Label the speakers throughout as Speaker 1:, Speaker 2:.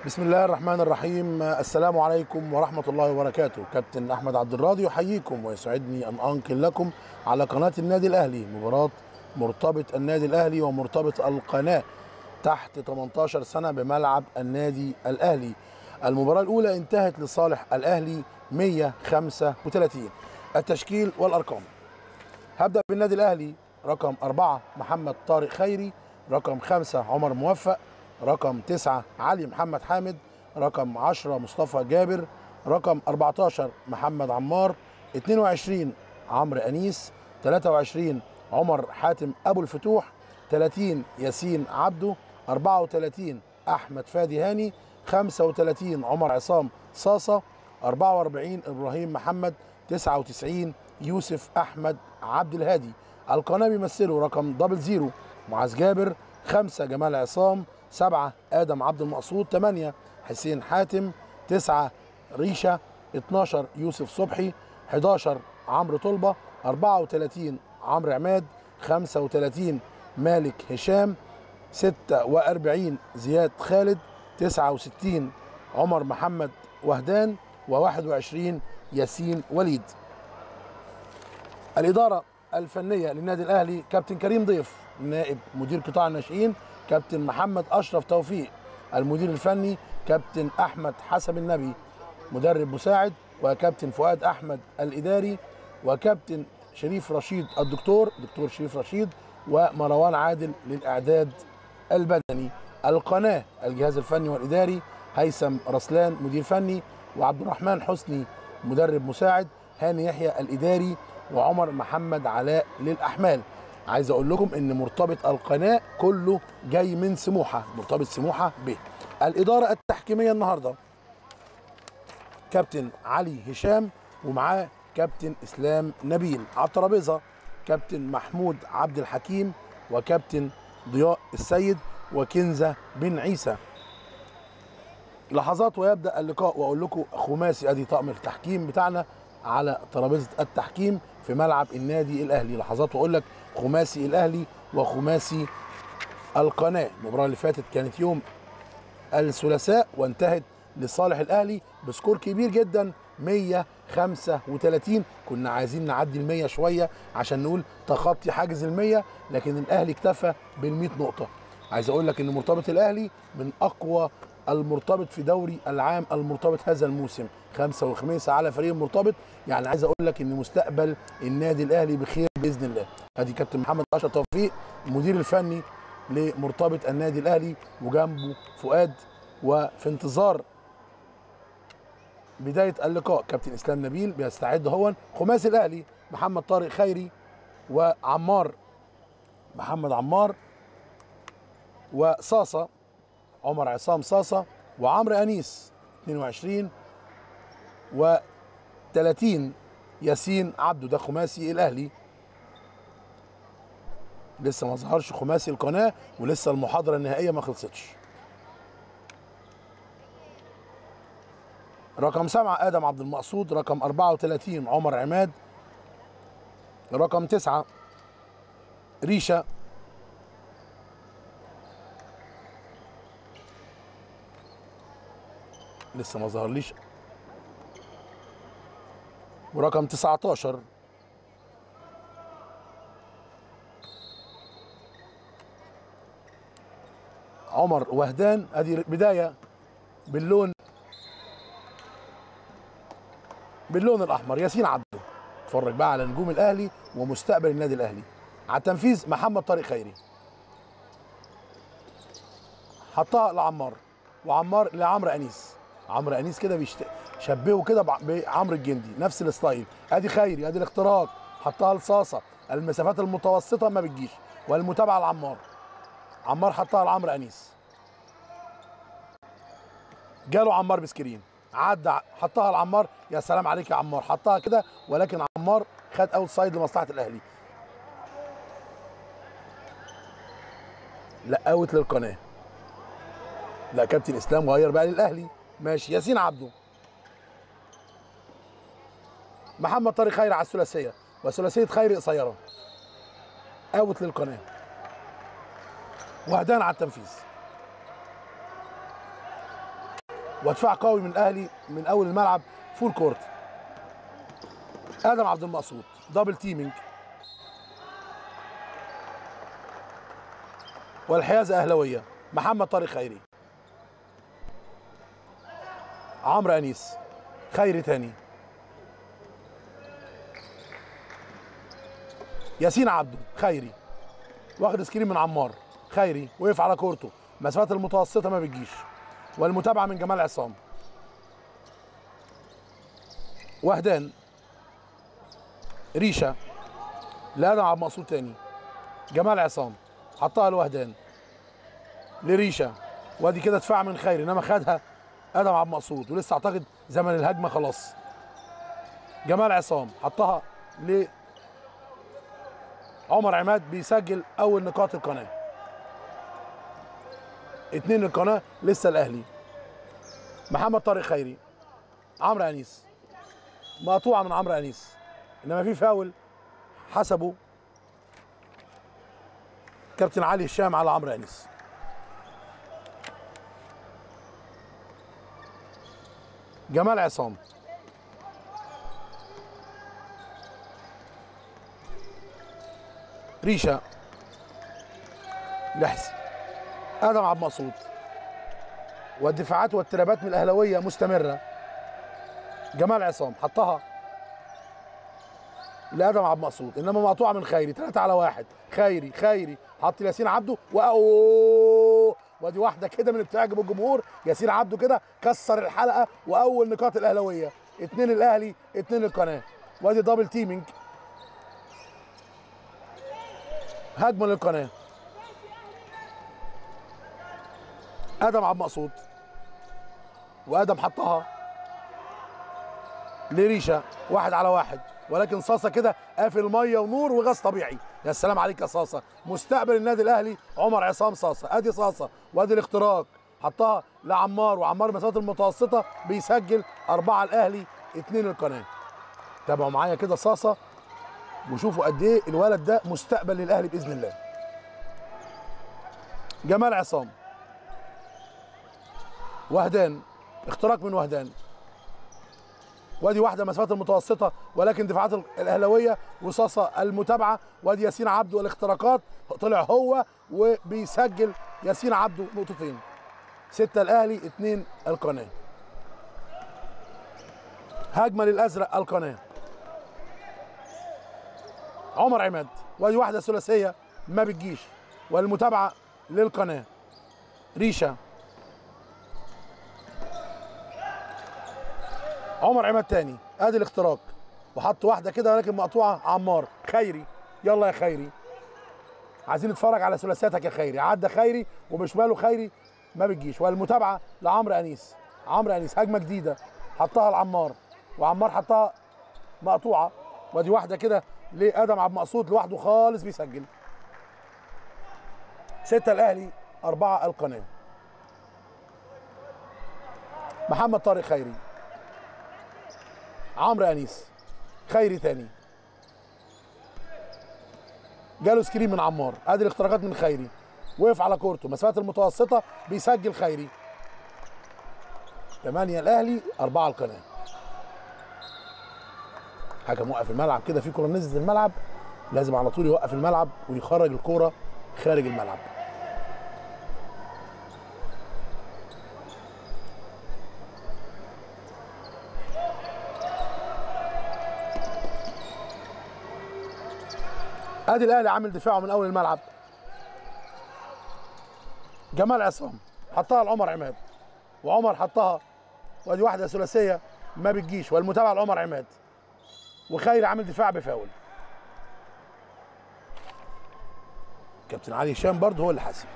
Speaker 1: بسم الله الرحمن الرحيم السلام عليكم ورحمة الله وبركاته كابتن أحمد عبد الراضي يحييكم ويسعدني أن أنقل لكم على قناة النادي الأهلي مباراة مرتبط النادي الأهلي ومرتبط القناة تحت 18 سنة بملعب النادي الأهلي المباراة الأولى انتهت لصالح الأهلي 135 التشكيل والأرقام هبدأ بالنادي الأهلي رقم أربعة محمد طارق خيري رقم خمسة عمر موفق رقم تسعة علي محمد حامد رقم عشرة مصطفى جابر رقم 14 محمد عمار 22 عمرو أنيس 23 عمر حاتم أبو الفتوح 30 ياسين عبده 34 أحمد فادي هاني 35 عمر عصام صاصة 44 إبراهيم محمد 99 يوسف أحمد عبد الهادي القناة بيمثله رقم دبل زيرو معاذ جابر خمسة جمال عصام سبعة آدم عبد المقصود ثمانية حسين حاتم تسعة ريشة 12 يوسف صبحي 11 عمرو طلبة 34 عمرو عماد 35 مالك هشام 46 زياد خالد 69 عمر محمد وهدان و21 ياسين وليد الإدارة الفنية للنادي الأهلي كابتن كريم ضيف نائب مدير قطاع الناشئين كابتن محمد أشرف توفيق المدير الفني كابتن أحمد حسب النبي مدرب مساعد وكابتن فؤاد أحمد الإداري وكابتن شريف رشيد الدكتور دكتور شريف رشيد ومروان عادل للإعداد البدني القناة الجهاز الفني والإداري هيثم رسلان مدير فني وعبد الرحمن حسني مدرب مساعد هاني يحيى الإداري وعمر محمد علاء للأحمال عايز أقول لكم إن مرتبط القناة كله جاي من سموحة مرتبط سموحة ب الإدارة التحكيمية النهاردة كابتن علي هشام ومعاه كابتن إسلام نبيل على الترابيزة كابتن محمود عبد الحكيم وكابتن ضياء السيد وكنزة بن عيسى لحظات ويبدا اللقاء واقول لكم خماسي ادي طقم التحكيم بتاعنا على ترابيزه التحكيم في ملعب النادي الاهلي لحظات واقول لك خماسي الاهلي وخماسي القناه المباراه اللي فاتت كانت يوم الثلاثاء وانتهت لصالح الاهلي بسكور كبير جدا 135 كنا عايزين نعدي ال 100 شويه عشان نقول تخطي حاجز ال 100 لكن الاهلي اكتفى بال 100 نقطه عايز اقول لك ان مرتبط الاهلي من اقوى المرتبط في دوري العام المرتبط هذا الموسم خمسة وخميسة على فريق المرتبط يعني عايز اقول لك ان مستقبل النادي الاهلي بخير باذن الله ادي كابتن محمد اشرف توفيق المدير الفني لمرتبط النادي الاهلي وجنبه فؤاد وفي انتظار بدايه اللقاء كابتن اسلام نبيل بيستعد هو خماسي الاهلي محمد طارق خيري وعمار محمد عمار وصاصه عمر عصام صاصة وعمرو أنيس 22 و 30 ياسين عبده ده خماسي الأهلي لسه ما ظهرش خماسي القناة ولسه المحاضرة النهائية ما خلصتش رقم سبعة آدم عبد المقصود رقم 34 عمر عماد رقم تسعة ريشة لسه ما ظهرليش ورقم 19 عمر وهدان ادي بدايه باللون باللون الاحمر ياسين عبده اتفرج بقى على نجوم الاهلي ومستقبل النادي الاهلي على التنفيذ محمد طارق خيري حطها لعمار وعمار لعمرو انيس عمرو انيس كده بيشبهه كده بعمرو الجندي نفس الستايل ادي خيري ادي الاختراق حطها لصاصه المسافات المتوسطه ما بتجيش والمتابعه لعمار عمار حطها لعمرو انيس جاله عمار بسكرين عدى حطها لعمار يا سلام عليك يا عمار حطها كده ولكن عمار خد اوت سايد لمصلحه الاهلي لا اوت للقناه لا كابتن اسلام غير بقى للاهلي ماشي ياسين عبده محمد طارق خيري على الثلاثيه وثلاثيه خيري قصيره اوت للقناه وهدان على التنفيذ ودفاع قوي من الاهلي من اول الملعب فول كورت ادم عبد المقصود دبل تيمينج والحيازه اهلاويه محمد طارق خيري عمرو انيس خيري تاني ياسين عبده خيري واخد سكرين من عمار خيري وقف على كورته مسافات المتوسطه ما بتجيش والمتابعه من جمال عصام وهدان ريشه لادم عبد المقصود تاني جمال عصام حطها لوهدان لريشه وادي كده دفاع من خيري انما خدها ادم عبد المقصود ولسه اعتقد زمن الهجمه خلاص جمال عصام حطها ل عمر عماد بيسجل اول نقاط القناه اتنين القناه لسه الاهلي محمد طارق خيري عمرو انيس مقطوعه من عمرو انيس انما في فاول حسبه كابتن علي هشام على عمرو انيس جمال عصام ريشه لحس ادم عبد المقصود والدفاعات والترابات من الاهلاويه مستمره جمال عصام حطها لادم عبد المقصود انما مقطوعه من خيري ثلاثة على واحد خيري خيري حط ياسين عبده واوه وادي واحده كده من اللي بتعجب الجمهور ياسين عبده كده كسر الحلقه واول نقاط الاهلاويه اتنين الاهلي اتنين القناه وادي دبل تيمينج هجمه للقناه ادم عبد المقصود وادم حطها لريشه واحد على واحد ولكن صاصه كده قافل ميه ونور وغاز طبيعي يا سلام عليك يا صاصه مستقبل النادي الاهلي عمر عصام صاصه ادي صاصه وادي الاختراق حطها لعمار وعمار المسافات المتوسطه بيسجل اربعه الاهلي اثنين القناه تابعوا معايا كده صاصه وشوفوا قد ايه الولد ده مستقبل للاهلي باذن الله جمال عصام وهدان اختراق من وهدان وادي واحده مسافات المتوسطه ولكن دفاعات الاهلاويه وصاصه المتابعه وادي ياسين عبده والاختراقات طلع هو وبيسجل ياسين عبده نقطتين ستة الاهلي اثنين القناه هجمه للازرق القناه عمر عماد وادي واحده ثلاثيه ما بتجيش والمتابعه للقناه ريشه عمر عماد تاني ادي الاختراق وحط واحده كده ولكن مقطوعه عمار خيري يلا يا خيري عايزين نتفرج على ثلاثياتك يا خيري عدى خيري وبشماله خيري ما بتجيش والمتابعه لعمرو انيس عمرو انيس هجمه جديده حطها لعمار وعمار حطها مقطوعه وادي واحده كده لادم عبد المقصود لوحده خالص بيسجل ستة الاهلي أربعة القناة محمد طارق خيري عمرو انيس خيري تاني جاله سكرين من عمار ادي الاختراقات من خيري وقف على كورته مسافات المتوسطه بيسجل خيري 8 الاهلي 4 القناه حكم وقف الملعب كده في كوره نزلت الملعب لازم على طول يوقف الملعب ويخرج الكوره خارج الملعب ادي الاهلي عامل دفاعه من اول الملعب جمال عصام حطها لعمر عماد وعمر حطها وادي واحده ثلاثيه ما بتجيش والمتابعه لعمر عماد وخيري عامل دفاع بفاول كابتن علي هشام برضه هو اللي حاسب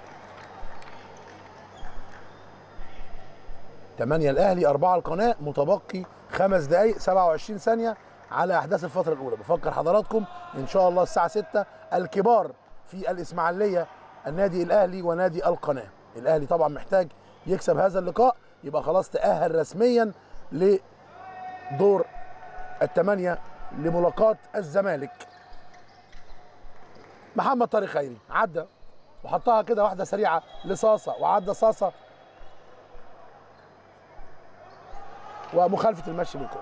Speaker 1: 8 الاهلي 4 القناه متبقي خمس دقائق 27 ثانيه على احداث الفتره الاولى بفكر حضراتكم ان شاء الله الساعه 6 الكبار في الاسماعيليه النادي الاهلي ونادي القناه الاهلي طبعا محتاج يكسب هذا اللقاء يبقى خلاص تاهل رسميا لدور الثمانيه لملاقاه الزمالك محمد طارق خيري عدى وحطها كده واحده سريعه لصاصه وعدى صاصه ومخالفه المشي بالكره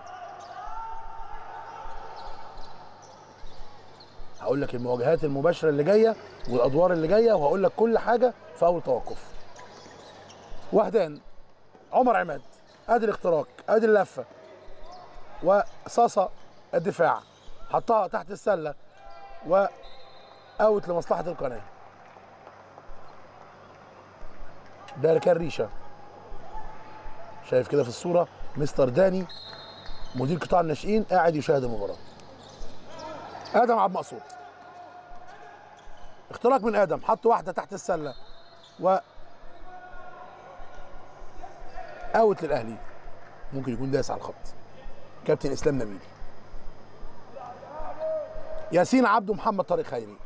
Speaker 1: هقول لك المواجهات المباشره اللي جايه والادوار اللي جايه وهقول لك كل حاجه في اول توقف وهدان عمر عماد ادي الاختراق ادي اللفه وصاصه الدفاع حطها تحت السله و اوت لمصلحه القناه ده كان ريشه شايف كده في الصوره مستر داني مدير قطاع الناشئين قاعد يشاهد المباراه ادم عبد المقصود اختراق من ادم حط واحده تحت السله و اوت للاهلي ممكن يكون داس على الخط كابتن اسلام نبيل ياسين عبده محمد طارق خيري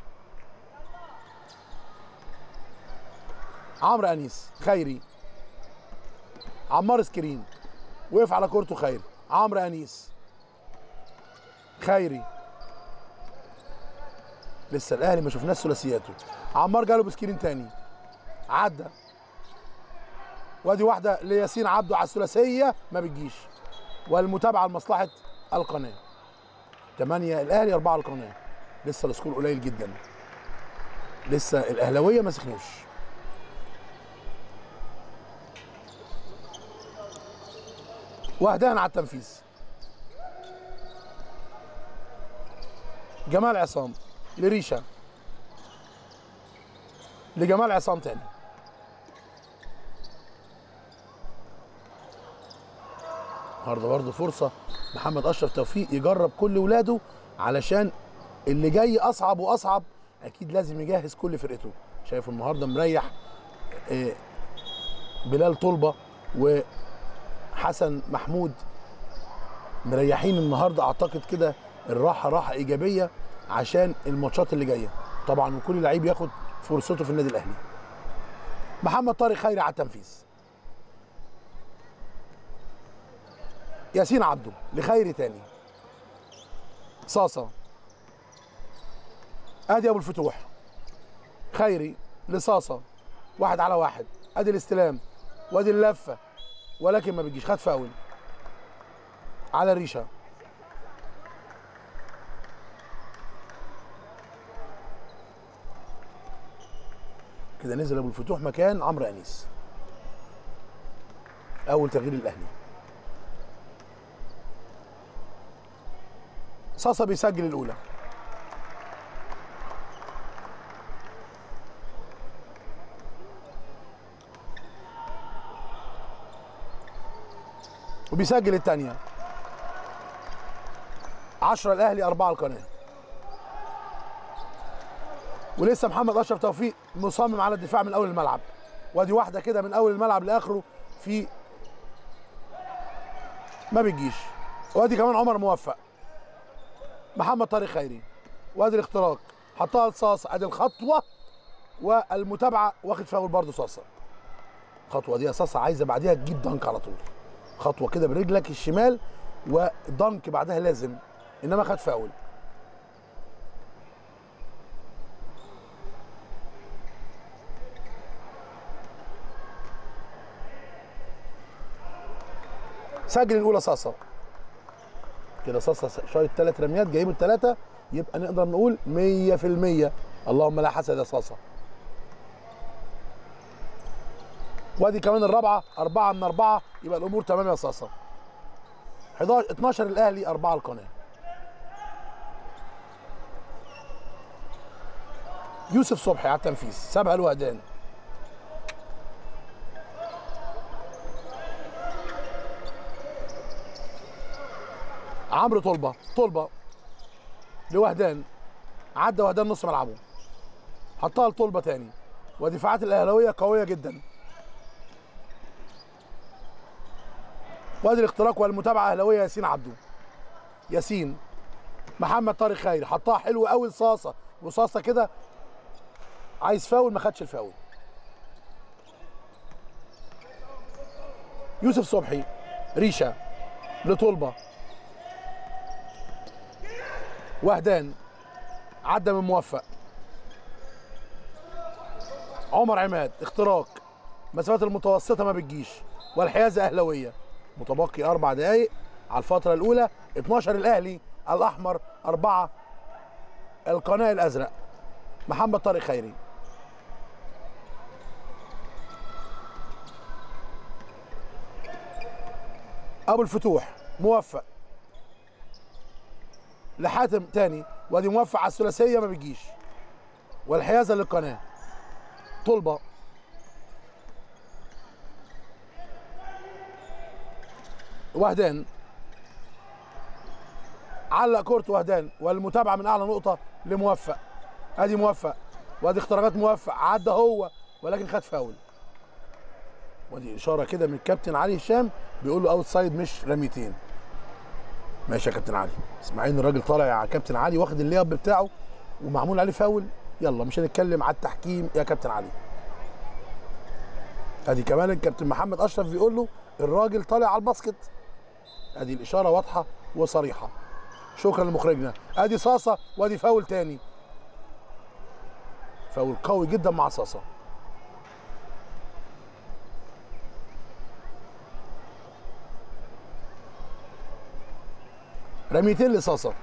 Speaker 1: عمرو انيس خيري عمار سكرين وقف على كورته خيري عمرو انيس خيري لسه الاهلي ما شفناش ثلاثياته عمار جاله بسكرين تاني عدى وادي واحده لياسين عبده على الثلاثيه ما بتجيش والمتابعه لمصلحه القناه 8 الاهلي 4 القناه لسه السكور قليل جدا لسه الاهلاويه ما سخنوش وهدان على التنفيذ جمال عصام لريشه لجمال عصام تاني النهارده برضه فرصه محمد اشرف توفيق يجرب كل ولاده علشان اللي جاي اصعب واصعب اكيد لازم يجهز كل فرقته شايف النهارده مريح آه، بلال طلبه وحسن محمود مريحين النهارده اعتقد كده الراحه راحه ايجابيه عشان الماتشات اللي جايه طبعا وكل لعيب ياخد فرصته في النادي الاهلي محمد طارق خيري على التنفيذ ياسين عبده لخيري تاني صاصة ادي ابو الفتوح خيري لصاصة واحد على واحد ادي الاستلام وادي اللفة ولكن ما بيجيش خد فاول على ريشة كده نزل ابو الفتوح مكان عمرو انيس اول تغيير الاهلي صاصا بيسجل الاولى وبيسجل الثانيه 10 الاهلي 4 القناه ولسه محمد اشرف توفيق مصمم على الدفاع من اول الملعب وادي واحده كده من اول الملعب لاخره في ما بتجيش وادي كمان عمر موفق محمد طارق خيري وادي الاختراق حطها لصاص ادي الخطوه والمتابعه واخد فاول برضه صاصه الخطوه دي يا صاصه عايزه بعديها تجيب دنك على طول خطوه كده برجلك الشمال ودنك بعدها لازم انما خد فاول سجل الاولى صاصه كده صاصه شايط ثلاث رميات جايب الثلاثه يبقى نقدر نقول 100% اللهم لا حسد يا صاصه وادي كمان الرابعه أربعة من أربعة يبقى الأمور تمام يا صاصة 11 12 الأهلي أربعة القناة يوسف صبحي على التنفيذ سابها الوهدان عمرو طلبه طلبه لوهدان عدى وهدان نص ملعبه حطها لطلبه تاني ودفاعات الاهلاويه قويه جدا وادي الاختراق والمتابعه اهلاويه ياسين عبده ياسين محمد طارق خيري حطها حلو قوي لصاصه وصاصه كده عايز فاول ما خدش الفاول يوسف صبحي ريشه لطلبه وهدان عدى من موفق عمر عماد اختراق مسافات المتوسطه ما بتجيش والحيازه اهلاويه متبقي اربع دقائق على الفتره الاولى 12 الاهلي الاحمر اربعه القناه الازرق محمد طارق خيري ابو الفتوح موفق لحاتم تاني وادي موفق على الثلاثيه ما بيجيش والحيازه للقناه طلبه وهدان علق كورت وهدان والمتابعه من اعلى نقطه لموفق ادي موفق وادي اختراقات موفق عدى هو ولكن خد فاول ودي اشاره كده من الكابتن علي هشام بيقول له اوت سايد مش رميتين ماشي يا كابتن علي اسماعيل الراجل طالع يا كابتن علي واخد اللياب بتاعه ومعمول عليه فاول يلا مش هنتكلم على التحكيم يا كابتن علي ادي كمان الكابتن محمد اشرف بيقول له الراجل طالع على الباسكت ادي الاشاره واضحه وصريحه شكرا لمخرجنا ادي صاصه وادي فاول تاني فاول قوي جدا مع صاصه رميتين لصاصه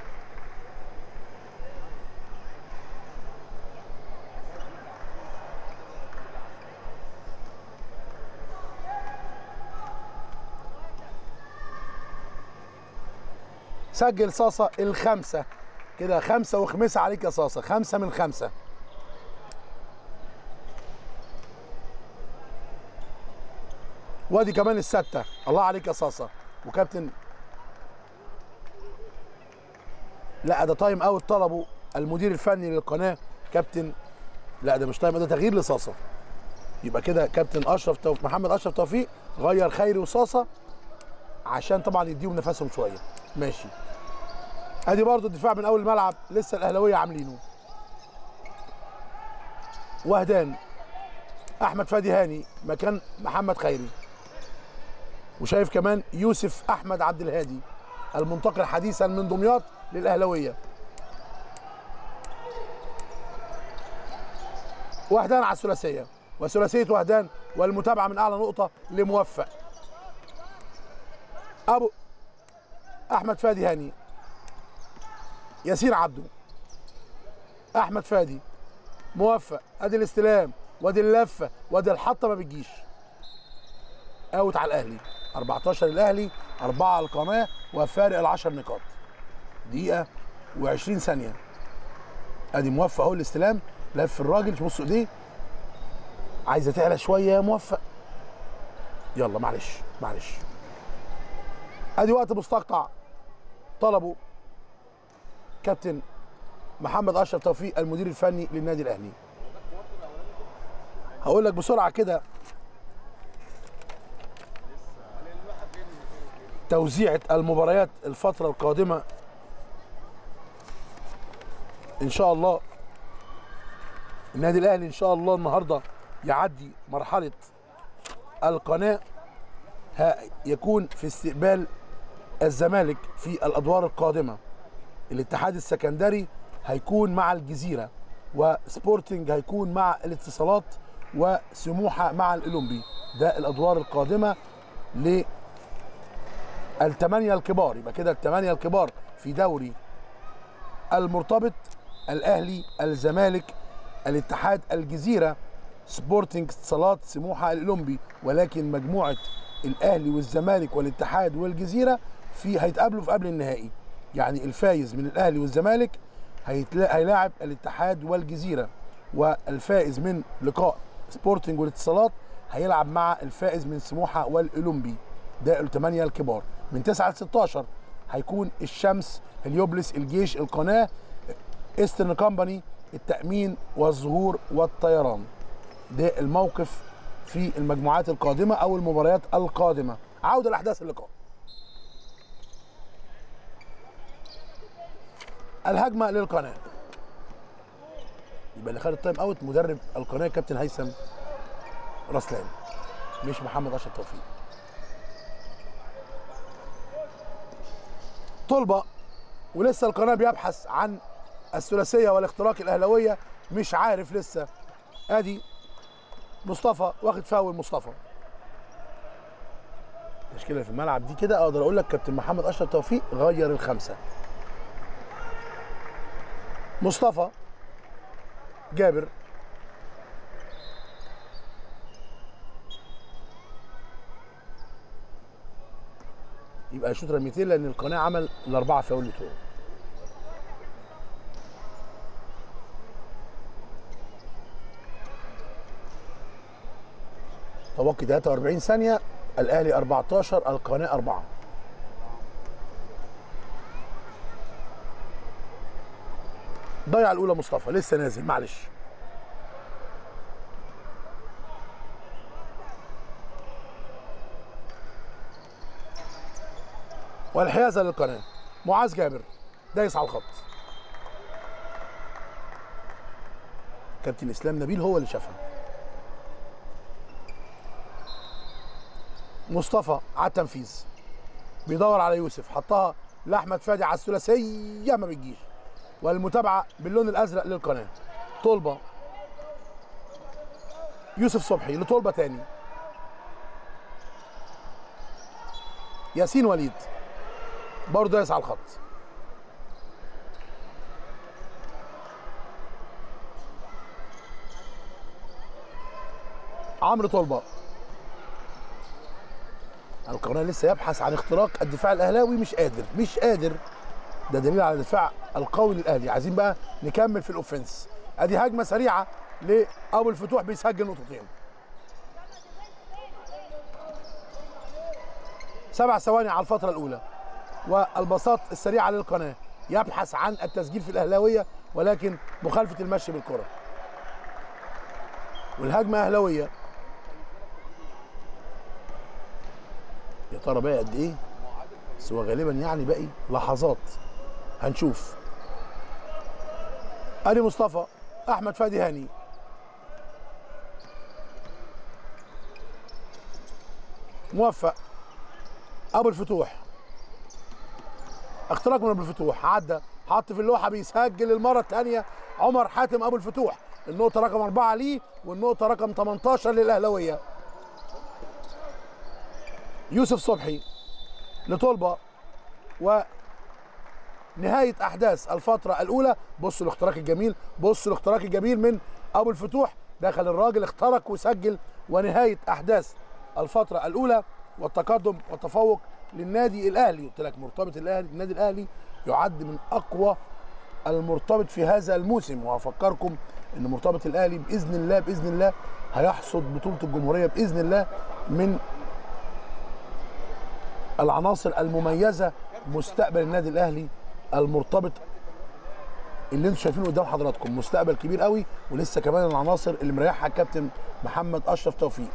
Speaker 1: سجل صاصة الخمسة كده خمسة وخمسة عليك يا صاصة خمسة من خمسة وادي كمان الستة الله عليك يا صاصة وكابتن لا ده تايم اوت طلبه المدير الفني للقناة كابتن لا ده مش تايم ده تغيير لصاصة يبقى كده كابتن اشرف توفيق محمد اشرف توفيق غير خيري وصاصة عشان طبعا يديهم نفسهم شوية ماشي ادي برضو الدفاع من اول الملعب لسه الاهلاويه عاملينه وهدان احمد فادي هاني مكان محمد خيري وشايف كمان يوسف احمد عبد الهادي المنتقل حديثا من دمياط للاهلاويه وهدان على الثلاثيه وثلاثيه وهدان والمتابعه من اعلى نقطه لموفق ابو احمد فادي هاني ياسين عبده احمد فادي موفق ادي الاستلام وادي اللفه وادي الحطه ما بتجيش اوت على الاهلي 14 الاهلي 4 على القناه وفارق ال 10 نقاط دقيقه و20 ثانيه ادي موفق اهو الاستلام لف الراجل بص ايديه عايزه تعلى شويه يا موفق يلا معلش معلش ادي وقت مستقطع طلبه كابتن محمد اشرف توفيق المدير الفني للنادي الاهلي هقول لك بسرعه كده توزيعة المباريات الفترة القادمة إن شاء الله النادي الأهلي إن شاء الله النهاردة يعدي مرحلة القناة يكون في استقبال الزمالك في الأدوار القادمة الاتحاد السكندري هيكون مع الجزيره وسبورتنج هيكون مع الاتصالات وسموحه مع الاولمبي ده الادوار القادمه للثمانيه الكبار يبقى كده الثمانيه الكبار في دوري المرتبط الاهلي الزمالك الاتحاد الجزيره سبورتنج اتصالات سموحه الاولمبي ولكن مجموعه الاهلي والزمالك والاتحاد والجزيره في هيتقابلوا في قبل النهائي يعني الفايز من الاهلي والزمالك هيلاعب الاتحاد والجزيره والفائز من لقاء سبورتنج والاتصالات هيلعب مع الفائز من سموحه والاولمبي ده الثمانيه الكبار من 9 ل 16 هيكون الشمس هليوبلس الجيش القناه ايسترن كومباني التامين والظهور والطيران ده الموقف في المجموعات القادمه او المباريات القادمه عوده لاحداث اللقاء الهجمه للقناه يبقى اللي خد التايم اوت مدرب القناه كابتن هيثم رسلان مش محمد اشرف توفيق طلبه ولسه القناه بيبحث عن الثلاثيه والاختراق الاهلاويه مش عارف لسه ادي مصطفى واخد فاول مصطفى التشكيله اللي في الملعب دي كده اقدر اقول لك كابتن محمد اشرف توفيق غير الخمسه مصطفى جابر يبقى يشوط رميتين لان القناه عمل الاربعه فاول بتوعه توقي 43 ثانيه الاهلي 14 القناه 4 ضيع الاولى مصطفى لسه نازل معلش والحيازه للقناه معاذ جابر دايس على الخط كابتن اسلام نبيل هو اللي شافها مصطفى على التنفيذ بيدور على يوسف حطها لاحمد فادي على الثلاثيه ما بتجيش والمتابعه باللون الازرق للقناه طلبه يوسف صبحي لطلبه تاني ياسين وليد برضه دايس على الخط عمرو طلبه القناه لسه يبحث عن اختراق الدفاع الاهلاوي مش قادر مش قادر ده دليل على الدفاع القوي للاهلي عايزين بقى نكمل في الاوفنس ادي هجمه سريعه لابو الفتوح بيسجل نقطتين سبع ثواني على الفتره الاولى والبساط السريعه للقناه يبحث عن التسجيل في الاهلاويه ولكن مخالفه المشي بالكره والهجمه اهلاويه يا ترى باقي قد ايه بس هو غالبا يعني باقي لحظات هنشوف ادي مصطفى احمد فادي هاني موفق ابو الفتوح اختراق من ابو الفتوح عدى حط في اللوحه بيسجل المره الثانيه عمر حاتم ابو الفتوح النقطه رقم أربعة ليه والنقطه رقم 18 للاهلاويه يوسف صبحي لطلبه ونهايه احداث الفتره الاولى بصوا الاختراق الجميل بصوا الاختراق الجميل من ابو الفتوح دخل الراجل اخترق وسجل ونهايه احداث الفتره الاولى والتقدم والتفوق للنادي الاهلي قلت لك مرتبط الاهلي النادي الاهلي يعد من اقوى المرتبط في هذا الموسم وافكركم ان مرتبط الاهلي باذن الله باذن الله هيحصد بطوله الجمهوريه باذن الله من العناصر المميزه مستقبل النادي الاهلي المرتبط اللي انتم شايفينه قدام حضراتكم مستقبل كبير قوي ولسه كمان العناصر اللي مريحها الكابتن محمد اشرف توفيق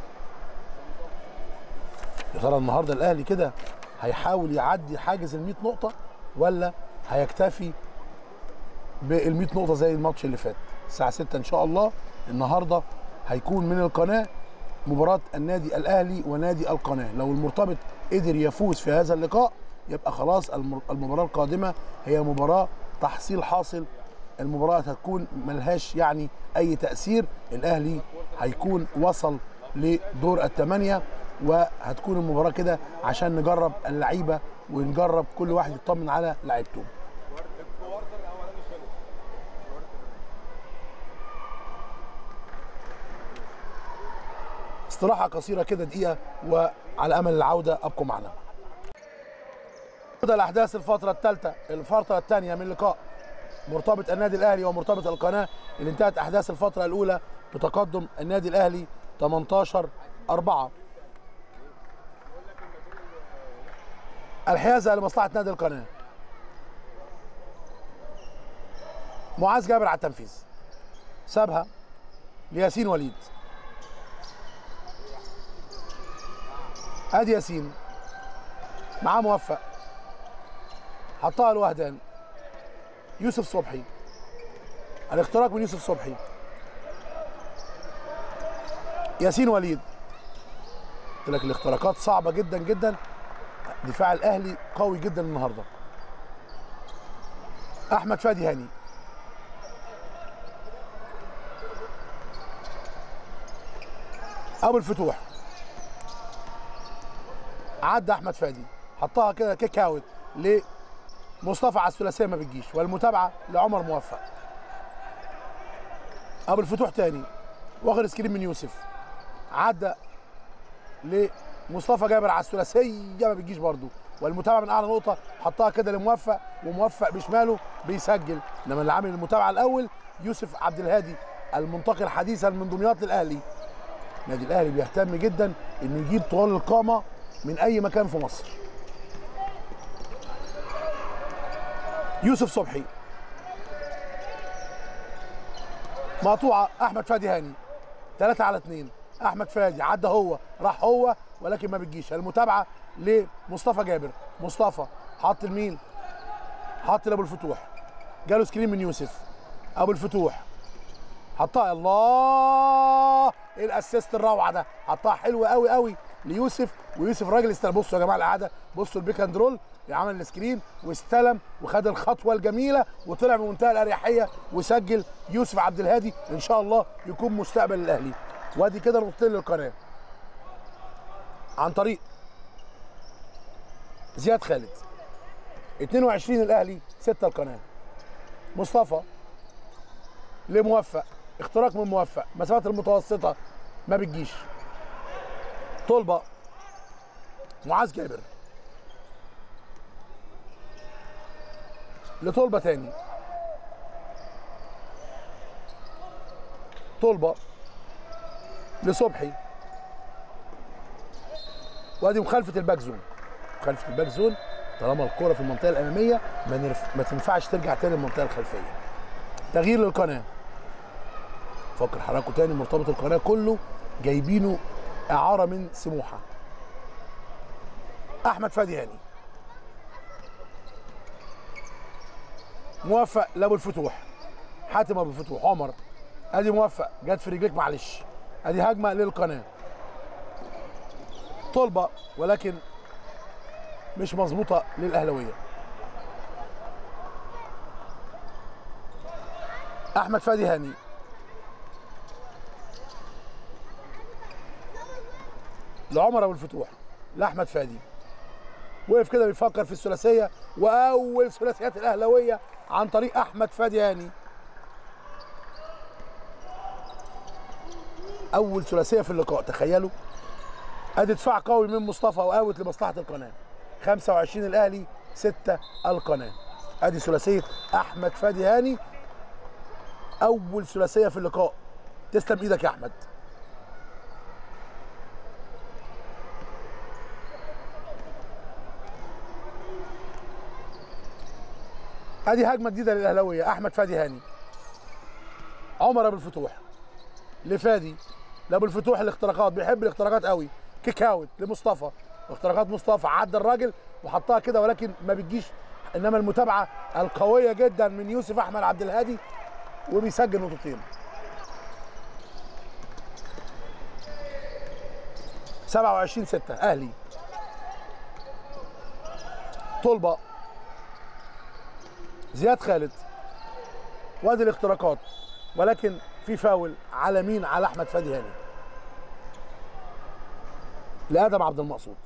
Speaker 1: يا ترى النهارده الاهلي كده هيحاول يعدي حاجز ال 100 نقطه ولا هيكتفي بال 100 نقطه زي الماتش اللي فات الساعه 6 ان شاء الله النهارده هيكون من القناه مباراه النادي الاهلي ونادي القناه لو المرتبط قدر يفوز في هذا اللقاء يبقى خلاص الم- المباراه القادمه هي مباراه تحصيل حاصل المباراه هتكون ملهاش يعني اي تاثير الاهلي هيكون وصل لدور الثمانيه وهتكون المباراه كده عشان نجرب اللعيبه ونجرب كل واحد يطمن على لعيبته استراحه قصيره كده دقيقه وعلى امل العوده ابقوا معنا ده الاحداث الفتره الثالثه الفتره الثانيه من لقاء مرتبط النادي الاهلي ومرتبط القناه اللي انتهت احداث الفتره الاولى بتقدم النادي الاهلي 18 4 الحيازه لمصلحه نادي القناه معاذ جابر على التنفيذ سابها لياسين وليد ادي ياسين معاه موفق حطها لوهدان يوسف صبحي الاختراق من يوسف صبحي ياسين وليد قلت لك الاختراقات صعبه جدا جدا دفاع الاهلي قوي جدا النهارده احمد فادي هاني ابو الفتوح عدى احمد فادي حطها كده كيك اوت لمصطفى على الثلاثيه ما بتجيش والمتابعه لعمر موفق ابو الفتوح تاني واخد سكرين من يوسف عدى لمصطفى جابر على الثلاثيه ما بتجيش برضه والمتابعه من اعلى نقطه حطها كده لموفق وموفق بشماله بيسجل انما اللي عامل المتابعه الاول يوسف عبد الهادي المنتقل حديثا من دمياط للاهلي النادي الاهلي بيهتم جدا انه يجيب طوال القامه من اي مكان في مصر يوسف صبحي مقطوعه احمد فادي هاني 3 على 2 احمد فادي عدى هو راح هو ولكن ما بتجيش المتابعه لمصطفى جابر مصطفى حط لمين حط لابو الفتوح جاله سكرين من يوسف ابو الفتوح حطها الله ايه الاسيست الروعه ده حطها حلوه قوي قوي ليوسف ويوسف راجل استلم بصوا يا جماعه القعده بصوا البيك اند رول عمل السكرين واستلم وخد الخطوه الجميله وطلع بمنتهى الاريحيه وسجل يوسف عبد الهادي ان شاء الله يكون مستقبل الاهلي وادي كده نقطتين للقناه عن طريق زياد خالد 22 الاهلي 6 القناه مصطفى لموفق اختراق من موفق مسافات المتوسطه ما بتجيش طلبه معاذ جابر لطلبه تاني طلبه لصبحي وادي مخالفه الباك زون مخالفه الباك زون طالما الكوره في المنطقه الاماميه ما, نرف... ما تنفعش ترجع تاني المنطقه الخلفيه تغيير للقناه فكر حضراتكم تاني مرتبط القناه كله جايبينه اعاره من سموحه احمد فادي هاني موفق لابو الفتوح حاتم ابو الفتوح عمر ادي موفق جت في رجليك معلش ادي هجمه للقناه طلبه ولكن مش مظبوطه للاهلاويه احمد فادي هاني لعمر ابو الفتوح لاحمد فادي وقف كده بيفكر في الثلاثيه واول ثلاثيات الاهلاويه عن طريق احمد فادي هاني اول ثلاثيه في اللقاء تخيلوا ادي دفاع قوي من مصطفى واوت لمصلحه القناه 25 الاهلي 6 القناه ادي ثلاثيه احمد فادي هاني اول ثلاثيه في اللقاء تسلم ايدك يا احمد ادي هجمه جديده للاهلاويه احمد فادي هاني عمر ابو الفتوح لفادي لابو الفتوح الاختراقات بيحب الاختراقات قوي كيك اوت لمصطفى اختراقات مصطفى عدى الراجل وحطها كده ولكن ما بتجيش انما المتابعه القويه جدا من يوسف احمد عبد الهادي وبيسجل نقطتين 27 6 اهلي طلبه زياد خالد وادي الاختراقات ولكن في فاول على مين على احمد فادي هاني لادم عبد المقصود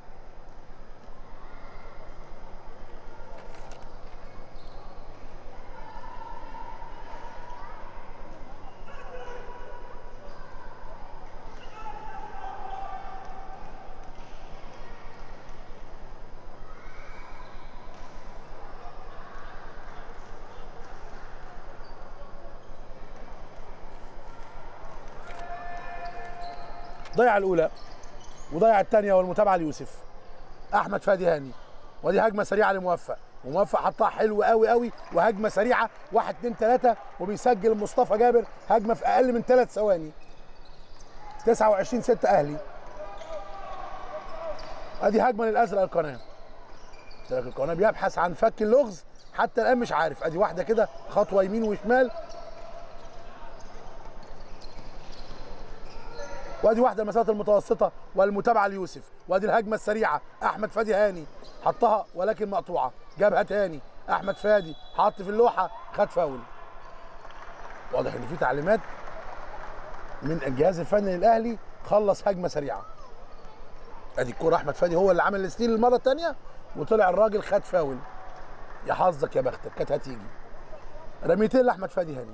Speaker 1: ضيع الاولى وضيع الثانيه والمتابعه ليوسف احمد فادي هاني ودي هجمه سريعه لموفق وموفق حطها حلو قوي قوي وهجمه سريعه 1 2 3 وبيسجل مصطفى جابر هجمه في اقل من ثلاث ثواني 29 6 اهلي ادي هجمه للازرق القناه قلت لك القناه بيبحث عن فك اللغز حتى الان مش عارف ادي واحده كده خطوه يمين وشمال وادي واحده المسافات المتوسطه والمتابعه ليوسف وادي الهجمه السريعه احمد فادي هاني حطها ولكن مقطوعه جابها تاني احمد فادي حط في اللوحه خد فاول واضح ان في تعليمات من الجهاز الفني للاهلي خلص هجمه سريعه ادي الكوره احمد فادي هو اللي عمل الستيل المره الثانيه وطلع الراجل خد فاول يا حظك يا بختك كانت هتيجي رميتين لاحمد فادي هاني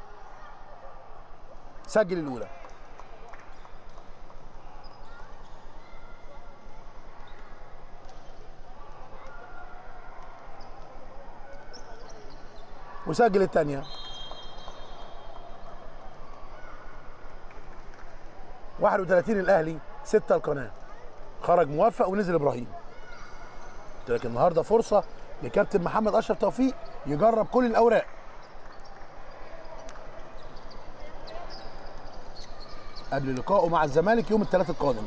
Speaker 1: سجل الاولى وسجل الثانيه واحد وثلاثين الاهلي ستة القناه خرج موفق ونزل ابراهيم قلت لك النهارده فرصه لكابتن محمد اشرف توفيق يجرب كل الاوراق قبل لقائه مع الزمالك يوم الثلاث القادم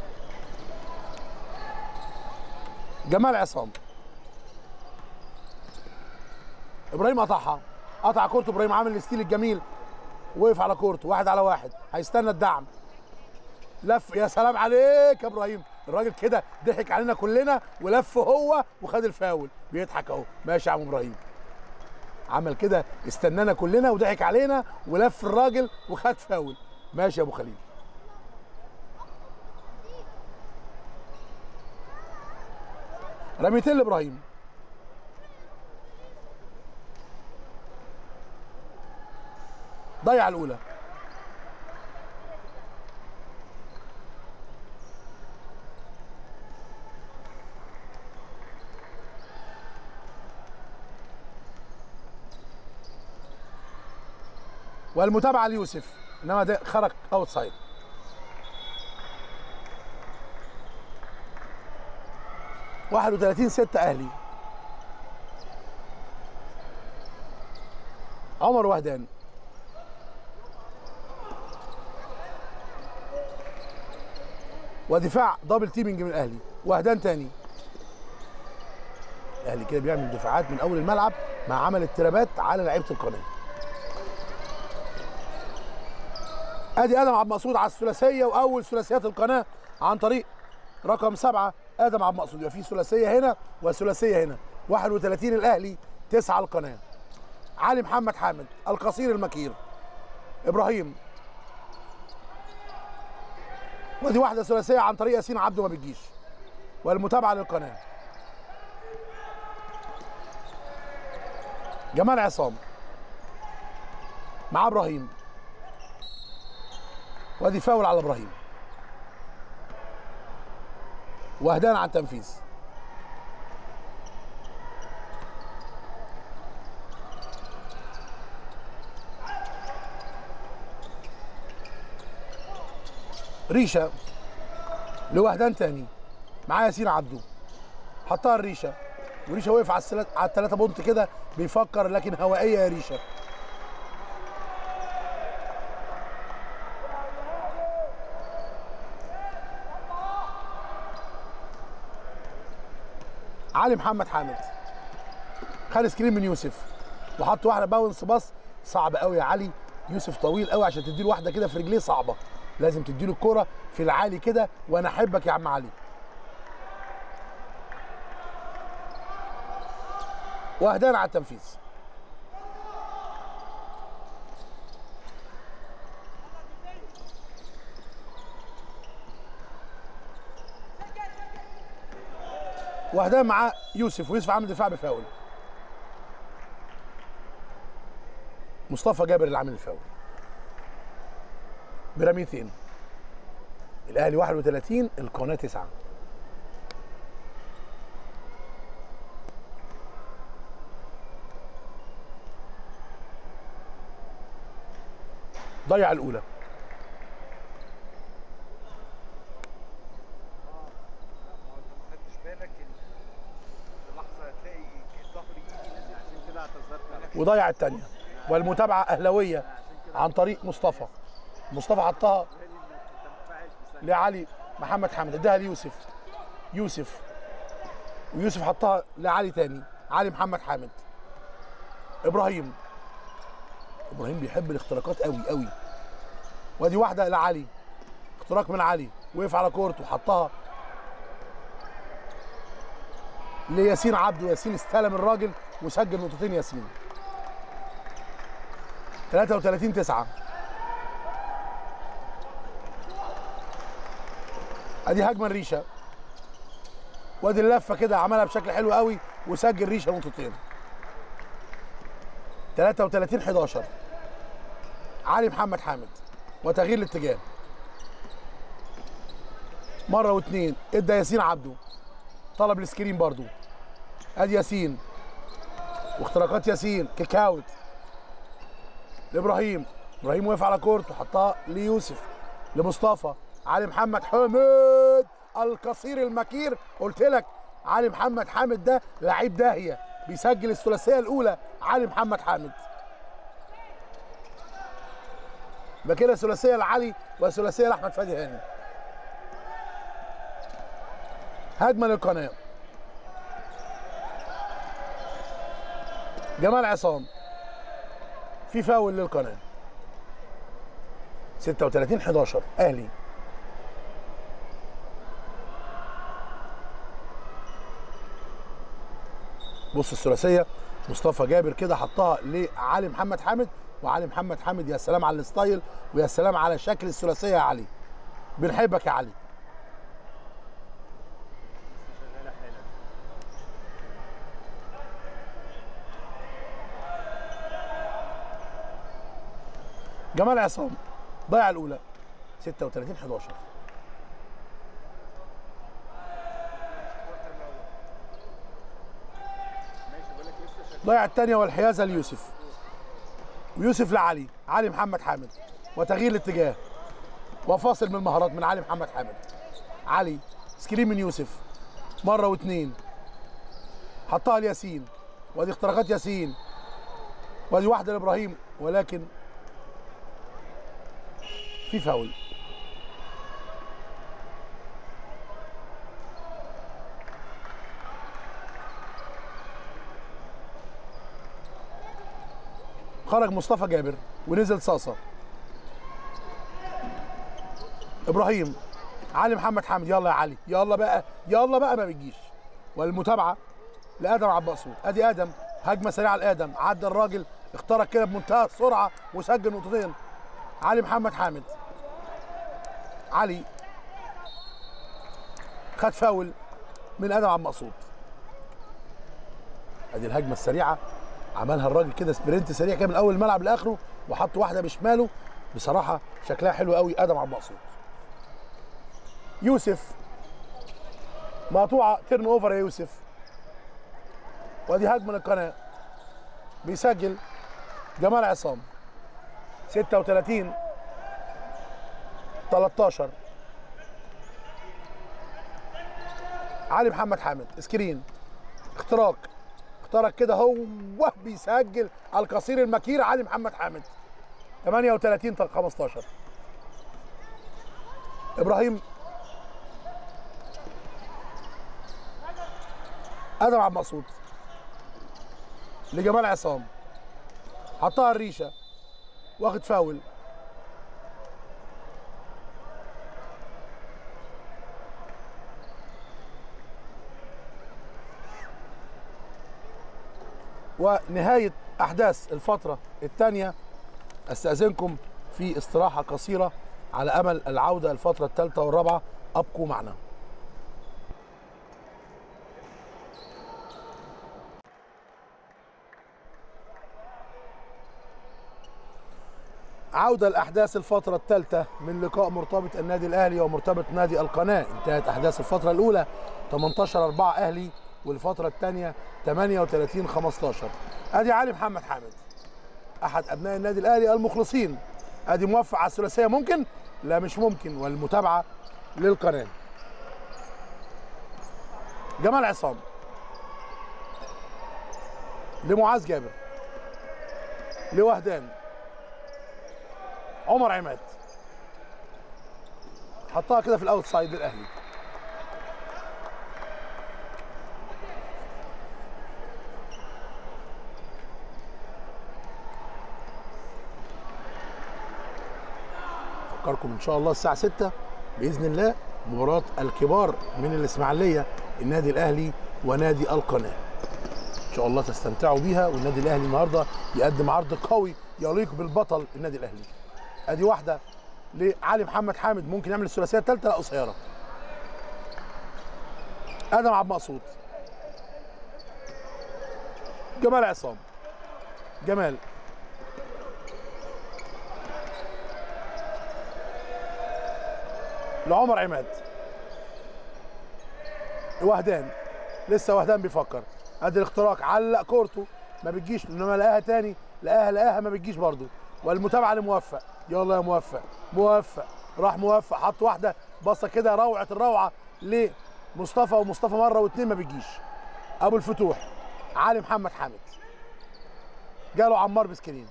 Speaker 1: جمال عصام ابراهيم قطعها قطع كورته ابراهيم عامل الستيل الجميل وقف على كورته واحد على واحد هيستنى الدعم لف يا سلام عليك يا ابراهيم الراجل كده ضحك علينا كلنا ولف هو وخد الفاول بيضحك اهو ماشي يا عم ابراهيم عمل كده استنانا كلنا وضحك علينا ولف الراجل وخد فاول ماشي يا ابو خليل رميتين لابراهيم ضيع الاولى والمتابعه ليوسف انما ده خرج اوت سايد واحد وثلاثين ستة أهلي عمر وهدان ودفاع دبل تيمنج من الأهلي وهدان تاني الأهلي كده بيعمل دفاعات من أول الملعب مع عمل الترابات على لعيبة القناة ادي ادم عبد المقصود على الثلاثيه واول ثلاثيات القناه عن طريق رقم سبعه ادم عبد المقصود يبقى في ثلاثيه هنا وثلاثيه هنا 31 الاهلي تسعه القناه علي محمد حامد القصير المكير ابراهيم ودي واحده ثلاثيه عن طريق ياسين عبده ما بتجيش والمتابعه للقناه جمال عصام مع ابراهيم وادي فاول على ابراهيم وهدان عن تنفيذ ريشه لوهدان تاني معاه ياسين عبده حطها الريشه وريشه وقف على السلات على الثلاثه بونت كده بيفكر لكن هوائيه يا ريشه علي محمد حامد خد سكرين من يوسف وحط واحده باونس باص صعب قوي يا علي يوسف طويل قوي عشان تديله واحده كده في رجليه صعبه لازم تديله الكوره في العالي كده وانا احبك يا عم علي واهدان على التنفيذ واهدان مع يوسف ويوسف عامل دفاع بفاول مصطفى جابر اللي عامل الفاول برميتين الاهلي 31 القناه 9 ضيع الاولى
Speaker 2: خدتش بالك ان في لحظه هتلاقي ظهر ايدي نزل عشان كده اعتذرت على
Speaker 1: وضيع الثانيه والمتابعه اهلاويه عن طريق مصطفى مصطفى حطها
Speaker 2: بالي انك انت منفعل بس
Speaker 1: لعلي محمد حامد اداها ليوسف يوسف ويوسف حطها لعلي تاني علي محمد حامد ابراهيم ابراهيم بيحب الاختراقات قوي قوي وادي واحده لعلي اختراق من علي وقف على كورته وحطها لياسين عبده ياسين استلم الراجل وسجل نقطتين ياسين 33 9 ادي هجمه الريشه وادي اللفه كده عملها بشكل حلو قوي وسجل ريشه نقطتين 33 11 علي محمد حامد وتغيير الاتجاه مره واثنين ادى ياسين عبده طلب السكرين برضو ادي ياسين واختراقات ياسين كيك اوت لابراهيم ابراهيم وقف على كورته حطها ليوسف لمصطفى علي محمد حامد القصير المكير قلت لك علي محمد حامد ده لعيب داهيه بيسجل الثلاثيه الاولى علي محمد حامد يبقى كده ثلاثيه لعلي وثلاثيه لاحمد فادي هاني هجمه للقناه جمال عصام في فاول للقناه 36 11 اهلي بص الثلاثيه مصطفى جابر كده حطها لعلي محمد حامد وعلي محمد حامد يا سلام على الستايل ويا سلام على شكل الثلاثيه يا علي بنحبك يا علي
Speaker 2: شغاله حالا
Speaker 1: جمال عصام ضيع الاولى 36 11
Speaker 2: الكوارتر الاول ماشي بقول لك لسه شغال
Speaker 1: ضيع الثانيه والحيازه ليوسف ويوسف لعلي علي محمد حامد وتغيير الاتجاه وفاصل من المهارات من علي محمد حامد علي سكرين من يوسف مره واثنين حطها لياسين وادي اختراقات ياسين وادي واحده لابراهيم ولكن في فاول خرج مصطفى جابر ونزل صاصه ابراهيم علي محمد حامد يلا يا علي يلا بقى يلا بقى ما بتجيش والمتابعه لادم عبد المقصود ادي ادم هجمه سريعه لادم عدى الراجل اخترق كده بمنتهى السرعه وسجل نقطتين علي محمد حامد علي خد فاول من ادم عبد المقصود ادي الهجمه السريعه عملها الراجل كده سبرنت سريع كده من اول الملعب لاخره وحط واحده بشماله بصراحه شكلها حلو قوي ادم عبد المقصود يوسف مقطوعه تيرن اوفر يا يوسف وادي هجمه للقناه بيسجل جمال عصام 36 13 علي محمد حامد سكرين اختراق اخترق كده هو بيسجل القصير المكير علي محمد حامد 38 15 ابراهيم ادم عبد المقصود لجمال عصام حطها الريشه واخد فاول ونهايه احداث الفتره الثانيه استاذنكم في استراحه قصيره على امل العوده الفتره الثالثه والرابعه ابقوا معنا عودة لأحداث الفترة الثالثة من لقاء مرتبط النادي الأهلي ومرتبط نادي القناة انتهت أحداث الفترة الأولى 18 4 أهلي والفترة الثانية 38 15 أدي علي محمد حامد أحد أبناء النادي الأهلي المخلصين أدي موفق على الثلاثية ممكن؟ لا مش ممكن والمتابعة للقناة جمال عصام لمعاذ جابر لوهدان عمر عماد حطها كده في الاوت سايد للاهلي فكركم ان شاء الله الساعه 6 باذن الله مباراه الكبار من الاسماعيليه النادي الاهلي ونادي القناه ان شاء الله تستمتعوا بيها والنادي الاهلي النهارده يقدم عرض قوي يليق بالبطل النادي الاهلي ادي واحده لعلي محمد حامد ممكن يعمل الثلاثيه الثالثه لا قصيره ادم عبد المقصود جمال عصام جمال لعمر عماد وهدان لسه وهدان بيفكر ادي الاختراق علق كورته ما بتجيش انما لقاها تاني لقاها لقاها ما بتجيش برضه والمتابعه لموفق يلا يا موفق موفق راح موفق حط واحده بصه كده روعه الروعه لمصطفى ومصطفى مره واثنين ما بتجيش ابو الفتوح علي محمد حامد جاله عمار بسكرين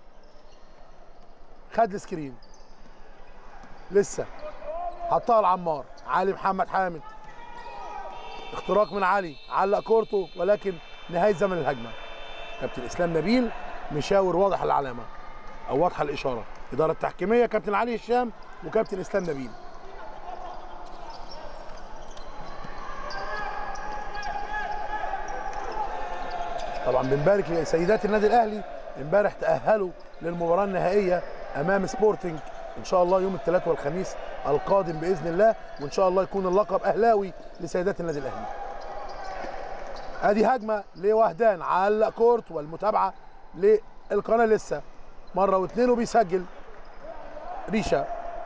Speaker 1: خد السكرين لسه حطها لعمار علي محمد حامد اختراق من علي علق كورته ولكن نهايه زمن الهجمه كابتن اسلام نبيل مشاور واضح العلامه او واضحه الاشاره اداره تحكيميه كابتن علي هشام وكابتن اسلام نبيل طبعا بنبارك لسيدات النادي الاهلي امبارح تاهلوا للمباراه النهائيه امام سبورتنج ان شاء الله يوم الثلاث والخميس القادم باذن الله وان شاء الله يكون اللقب اهلاوي لسيدات النادي الاهلي ادي هجمه لوهدان علق كورت والمتابعه للقناه لسه مره واثنين وبيسجل ريشه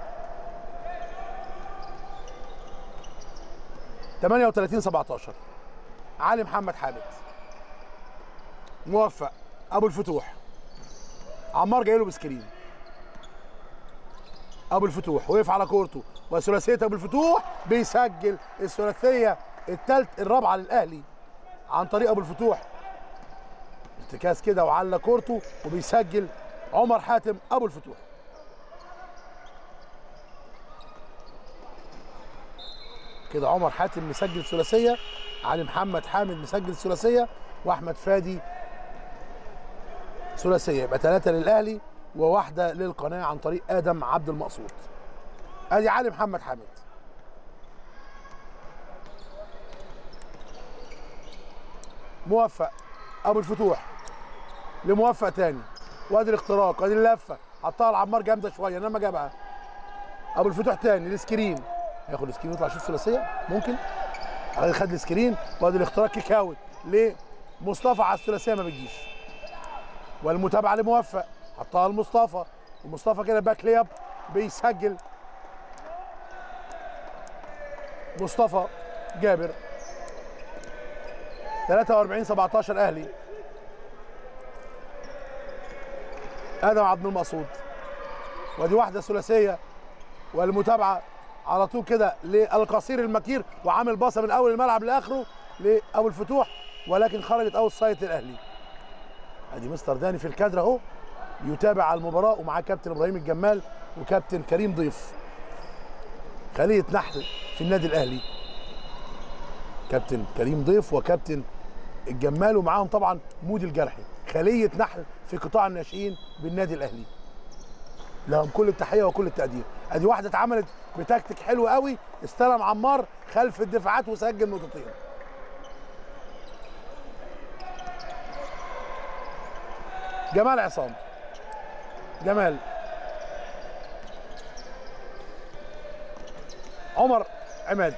Speaker 1: 38 17 علي محمد حامد موفق ابو الفتوح عمار جاي له بسكرين ابو الفتوح وقف على كورته وثلاثيه ابو الفتوح بيسجل الثلاثيه الثالث الرابعه للاهلي عن طريق ابو الفتوح ارتكاز كده وعلى كورته وبيسجل عمر حاتم ابو الفتوح كده عمر حاتم مسجل ثلاثيه علي محمد حامد مسجل ثلاثيه واحمد فادي ثلاثيه يبقى ثلاثه للاهلي وواحده للقناه عن طريق ادم عبد المقصود ادي علي محمد حامد موفق ابو الفتوح لموفق تاني وادي الاختراق ادي اللفه حطها لعمار جامده شويه انما جابها ابو الفتوح تاني السكرين هياخد السكرين ويطلع شوط ثلاثيه ممكن خد السكرين وادي الاختراق كيك اوت لمصطفى على الثلاثيه ما بتجيش والمتابعه لموفق حطها لمصطفى ومصطفى كده باك لياب بيسجل مصطفى جابر 43 17 اهلي ادم عبد المقصود ودي واحده ثلاثيه والمتابعه على طول كده للقصير المكير وعامل باصه من اول الملعب لاخره لابو الفتوح ولكن خرجت اوت سايد للاهلي ادي مستر داني في الكادر اهو يتابع على المباراه ومعاه كابتن ابراهيم الجمال وكابتن كريم ضيف خليه نحل في النادي الاهلي كابتن كريم ضيف وكابتن الجمال ومعاهم طبعا مودي الجرحي خليه نحل في قطاع الناشئين بالنادي الاهلي لهم كل التحيه وكل التقدير ادي واحده اتعملت بتكتيك حلو قوي استلم عمار خلف الدفاعات وسجل نقطتين جمال عصام جمال عمر عماد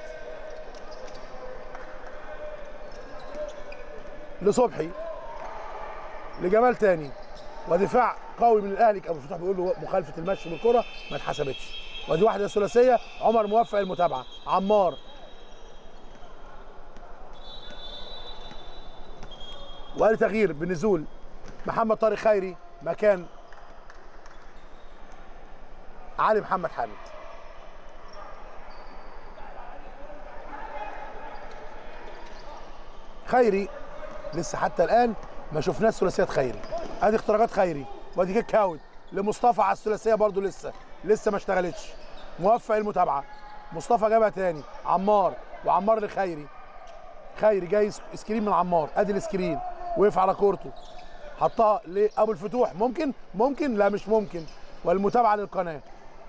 Speaker 1: لصبحي لجمال تاني ودفاع قوي من الاهلي ابو الفتوح بيقول له مخالفه المشي بالكره ما اتحسبتش ودي واحده ثلاثيه عمر موفق المتابعه عمار وقال تغيير بنزول محمد طارق خيري مكان علي محمد حامد خيري لسه حتى الان ما شفناش ثلاثيات خيري ادي اختراقات خيري وادي كيك اوت لمصطفى على الثلاثيه برضو لسه لسه ما اشتغلتش موفق المتابعه مصطفى جابها تاني عمار وعمار لخيري خيري جاي سكرين من عمار ادي السكرين وقف على كورته حطها لابو الفتوح ممكن ممكن لا مش ممكن والمتابعه للقناه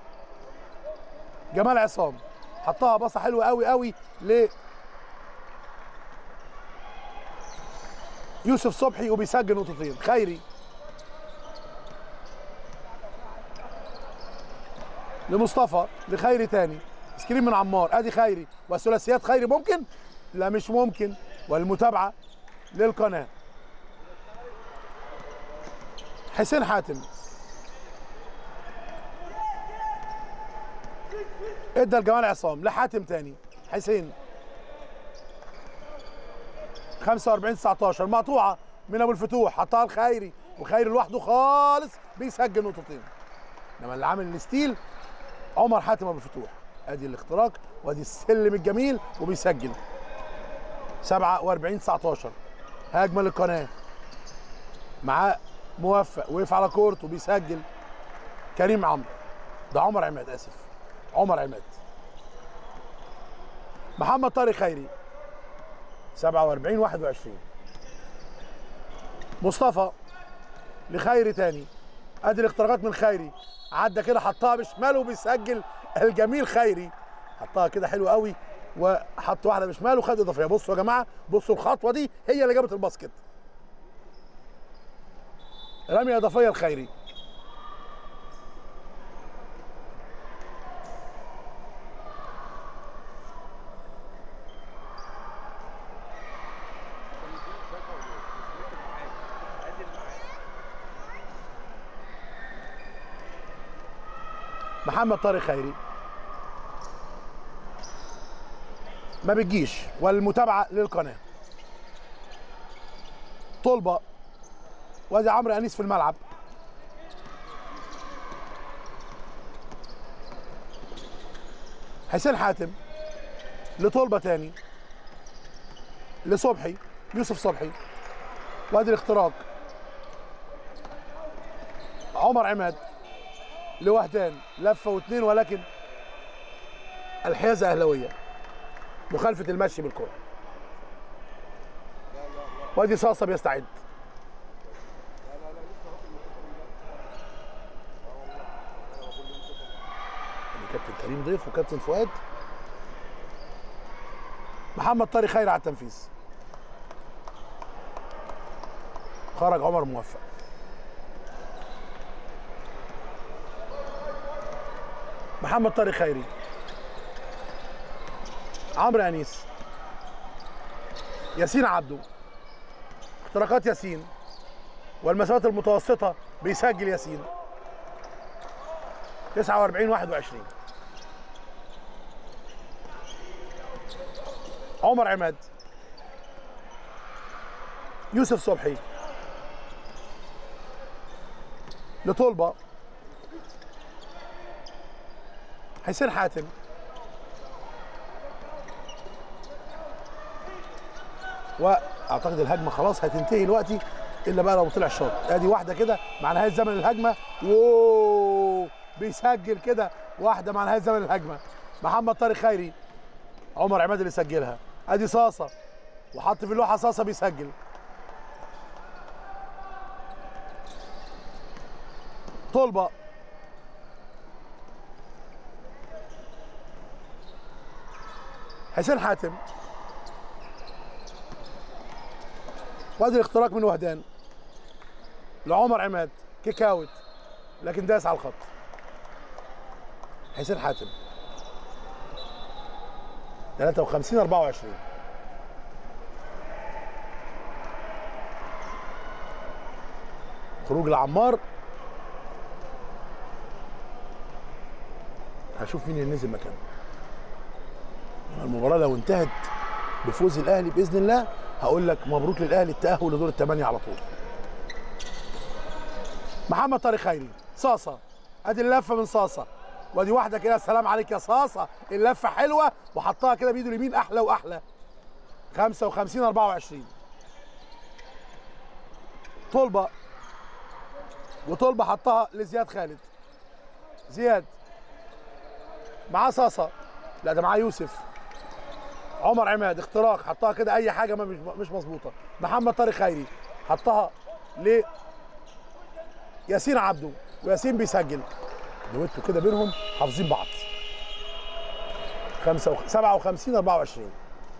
Speaker 1: جمال عصام حطها باصه حلوه قوي قوي ل يوسف صبحي وبيسجل نقطتين خيري لمصطفى لخيري تاني سكرين من عمار ادي خيري وثلاثيات خيري ممكن لا مش ممكن والمتابعه للقناه حسين حاتم ادى لجمال عصام لحاتم تاني حسين 45 19 مقطوعه من ابو الفتوح حطها الخيري وخيري لوحده خالص بيسجل نقطتين انما اللي عامل الستيل عمر حاتم ابو الفتوح ادي الاختراق وادي السلم الجميل وبيسجل 47 19 هجمه للقناه معاه موفق وقف على كورته بيسجل كريم عمرو ده عمر عماد اسف عمر عماد محمد طارق خيري 47 21 مصطفى لخيري تاني ادي الاختراقات من خيري عدى كده حطها بشماله وبيسجل الجميل خيري حطها كده حلو قوي وحط واحده بشماله وخد اضافيه بصوا يا جماعه بصوا الخطوه دي هي اللي جابت الباسكت رميه اضافيه لخيري محمد طارق خيري ما بتجيش والمتابعه للقناه طلبه وادي عمرو انيس في الملعب حسين حاتم لطلبه تاني لصبحي يوسف صبحي وادي الاختراق عمر عماد لوهدان لفه واثنين ولكن الحيازه اهلاويه مخالفه المشي بالكره وادي صاصه بيستعد ادي كابتن كريم ضيف وكابتن فؤاد محمد طارق خير على التنفيذ خرج عمر موفق محمد طارق خيري عمرو انيس ياسين عبده اختراقات ياسين والمسافات المتوسطة بيسجل ياسين 49 21 عمر عماد يوسف صبحي لطلبه حسين حاتم واعتقد الهجمه خلاص هتنتهي دلوقتي الا بقى لو طلع شوط ادي واحده كده مع نهايه زمن الهجمه واو بيسجل كده واحده مع نهايه زمن الهجمه محمد طارق خيري عمر عماد اللي سجلها ادي صاصه وحط في اللوحه صاصه بيسجل طلبه حسين حاتم وادي الاختراق من وهدان لعمر عماد كيك اوت لكن داس على الخط حسين حاتم 53 24 خروج لعمار هشوف مين اللي نزل مكانه المباراة لو انتهت بفوز الاهلي باذن الله هقول لك مبروك للاهلي التاهل لدور الثمانيه على طول. محمد طارق خيري صاصه ادي اللفه من صاصه وادي واحده كده السلام عليك يا صاصه اللفه حلوه وحطها كده بايده اليمين احلى واحلى 55 24 طلبه وطلبه حطها لزياد خالد زياد معاه صاصه لا ده معاه يوسف عمر عماد اختراق حطها كده اي حاجه ما مش مش مظبوطه محمد طارق خيري حطها ل ياسين عبده وياسين بيسجل دويتو كده بينهم حافظين بعض 5 57 24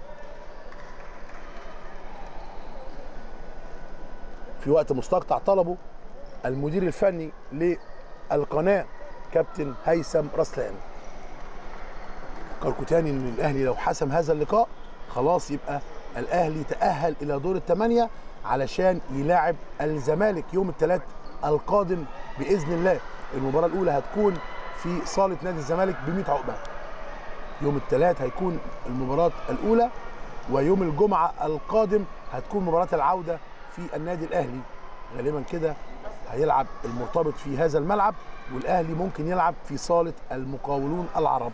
Speaker 1: في وقت مستقطع طلبه المدير الفني للقناه كابتن هيثم رسلان افكركم تاني ان الاهلي لو حسم هذا اللقاء خلاص يبقى الاهلي تاهل الى دور الثمانيه علشان يلاعب الزمالك يوم الثلاث القادم باذن الله المباراه الاولى هتكون في صاله نادي الزمالك ب 100 عقبه يوم الثلاث هيكون المباراه الاولى ويوم الجمعه القادم هتكون مباراه العوده في النادي الاهلي غالبا كده هيلعب المرتبط في هذا الملعب والاهلي ممكن يلعب في صاله المقاولون العرب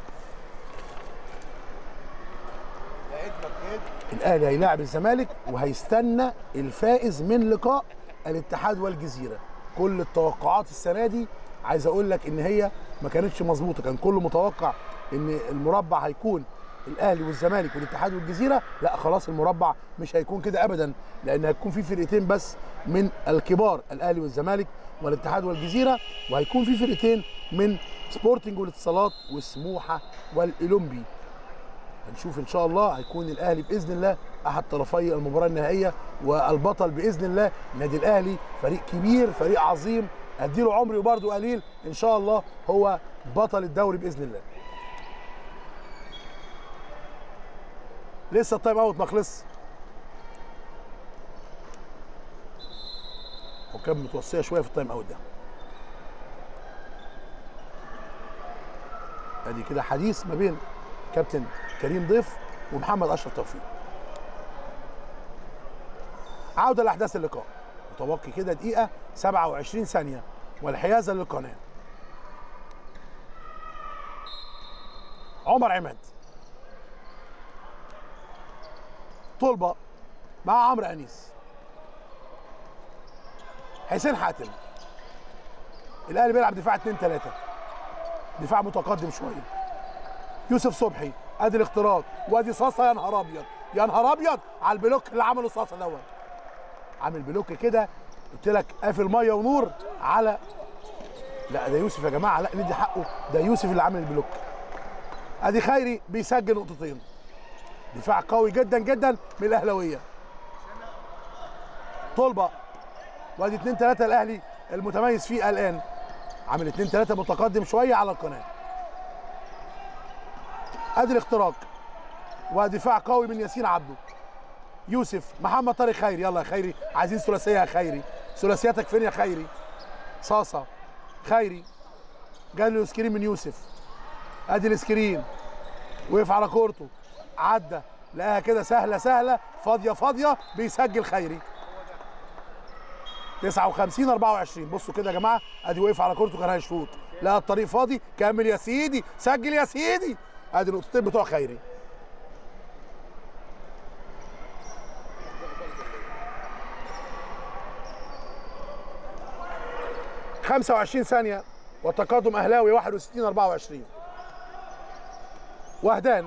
Speaker 1: الاهلي هيلاعب الزمالك وهيستنى الفائز من لقاء الاتحاد والجزيره كل التوقعات السنه دي عايز اقول لك ان هي ما كانتش مظبوطه كان كله متوقع ان المربع هيكون الاهلي والزمالك والاتحاد والجزيره لا خلاص المربع مش هيكون كده ابدا لان هيكون في فرقتين بس من الكبار الاهلي والزمالك والاتحاد والجزيره وهيكون في فرقتين من سبورتنج والاتصالات والسموحه والاولمبي هنشوف ان شاء الله هيكون الاهلي باذن الله احد طرفي المباراه النهائيه والبطل باذن الله النادي الاهلي فريق كبير فريق عظيم اديله عمري وبرده قليل ان شاء الله هو بطل الدوري باذن الله لسه التايم اوت ما خلصش حكام متوصيه شويه في التايم اوت ده ادي كده حديث ما بين كابتن كريم ضيف ومحمد اشرف توفيق عوده لاحداث اللقاء متبقي كده دقيقه 27 ثانيه والحيازه للقناه عمر عماد طلبه مع عمرو انيس حسين حاتم الاهلي بيلعب دفاع 2 3 دفاع متقدم شويه يوسف صبحي ادي الاختراق وادي صاصه يا نهار ابيض يا نهار ابيض على البلوك اللي عمله صاصه دوت عامل بلوك كده قلت لك قافل ميه ونور على لا ده يوسف يا جماعه لا ندي حقه ده يوسف اللي عامل البلوك ادي خيري بيسجل نقطتين دفاع قوي جدا جدا من الاهلاويه طلبه وادي 2 3 الاهلي المتميز فيه الان عامل 2 3 متقدم شويه على القناه ادي الاختراق ودفاع قوي من ياسين عبده يوسف محمد طارق خيري يلا يا خيري عايزين ثلاثيه يا خيري ثلاثياتك فين يا خيري صاصه خيري جاله السكرين من يوسف ادي السكرين وقف على كورته عدى لقاها كده سهله سهله فاضيه فاضيه بيسجل خيري 59 24 بصوا كده يا جماعه ادي وقف على كورته كان هيشوط لقى الطريق فاضي كمل يا سيدي سجل يا سيدي ادي النقطتين بتوع خيري خمسة وعشرين ثانية والتقدم أهلاوي واحد وستين أربعة وعشرين وهدان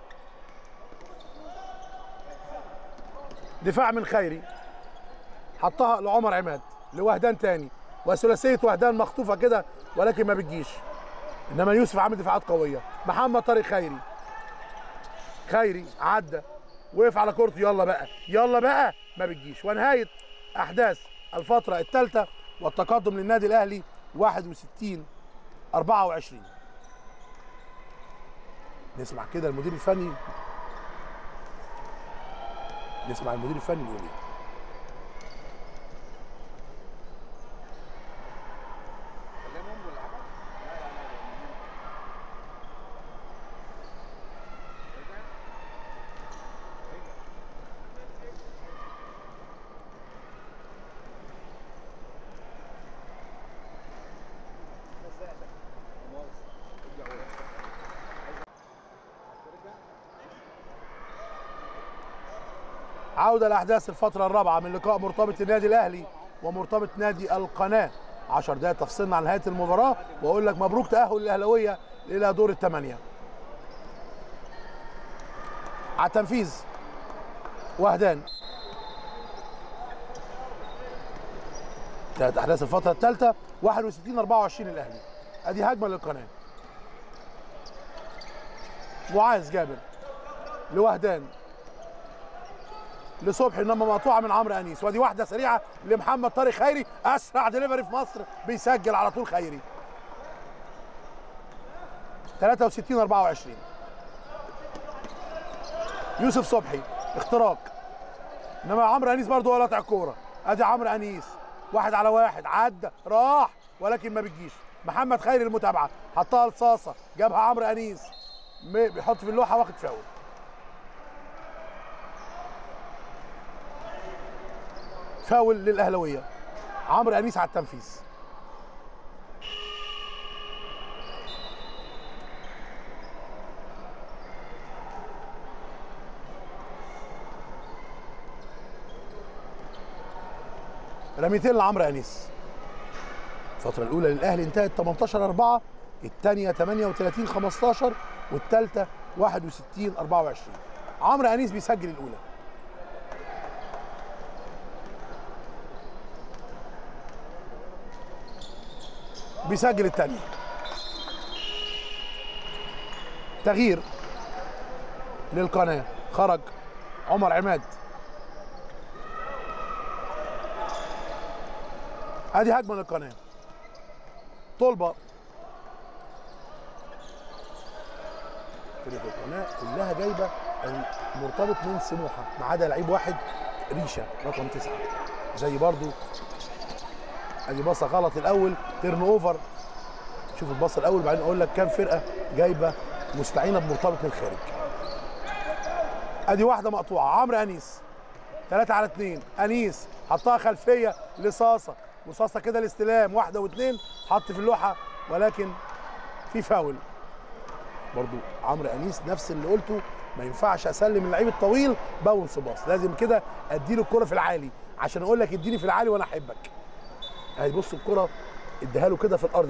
Speaker 1: دفاع من خيري حطها لعمر عماد لوهدان تاني وثلاثية وهدان مخطوفة كده ولكن ما بتجيش انما يوسف عامل دفاعات قويه محمد طارق خيري خيري عدى وقف على كورته يلا بقى يلا بقى ما بتجيش ونهايه احداث الفتره الثالثه والتقدم للنادي الاهلي 61 24 نسمع كده المدير الفني نسمع المدير الفني بيقول ايه
Speaker 2: كلمهم والعبها لا لا لا
Speaker 1: عودة لأحداث الفترة الرابعة من لقاء مرتبط النادي الأهلي ومرتبط نادي القناة 10 دقائق تفصلنا عن نهاية المباراة وأقول لك مبروك تأهل الأهلاوية إلى دور الثمانية على التنفيذ وهدان انتهت أحداث الفترة الثالثة 61 24 الأهلي أدي هجمة للقناة معاذ جابر لوهدان لصبحي انما مقطوعه من عمرو انيس ودي واحده سريعه لمحمد طارق خيري اسرع دليفري في مصر بيسجل على طول خيري 63 24 يوسف صبحي اختراق انما عمرو انيس برضه هو قاطع الكوره ادي عمرو انيس واحد على واحد عدى راح ولكن ما بتجيش محمد خيري المتابعه حطها لصاصه جابها عمرو انيس م- بيحط في اللوحه واخد فاول فاول للاهلاويه عمرو انيس على التنفيذ رميتين لعمرو انيس الفترة الأولى للأهلي انتهت 18 4 الثانية 38 15 والثالثة 61 24 عمرو أنيس بيسجل الأولى بيسجل الثانية تغيير للقناة خرج عمر عماد ادي هجمه للقناه طلبه فرقه القناه كلها جايبه المرتبط من سموحه ما عدا لعيب واحد ريشه رقم تسعه زي برضو ادي باصه غلط الاول تيرن اوفر شوف الباصه الاول بعدين اقول لك كام فرقه جايبه مستعينه بمرتبط من الخارج ادي واحده مقطوعه عمرو انيس ثلاثة على اثنين انيس حطها خلفيه لصاصه وصاصه كده الاستلام واحده واثنين حط في اللوحه ولكن في فاول برضو عمرو انيس نفس اللي قلته ما ينفعش اسلم اللعيب الطويل باونس باص لازم كده اديله الكره في العالي عشان اقول لك اديني في العالي وانا احبك اهي بص الكره اديها له كده في الارض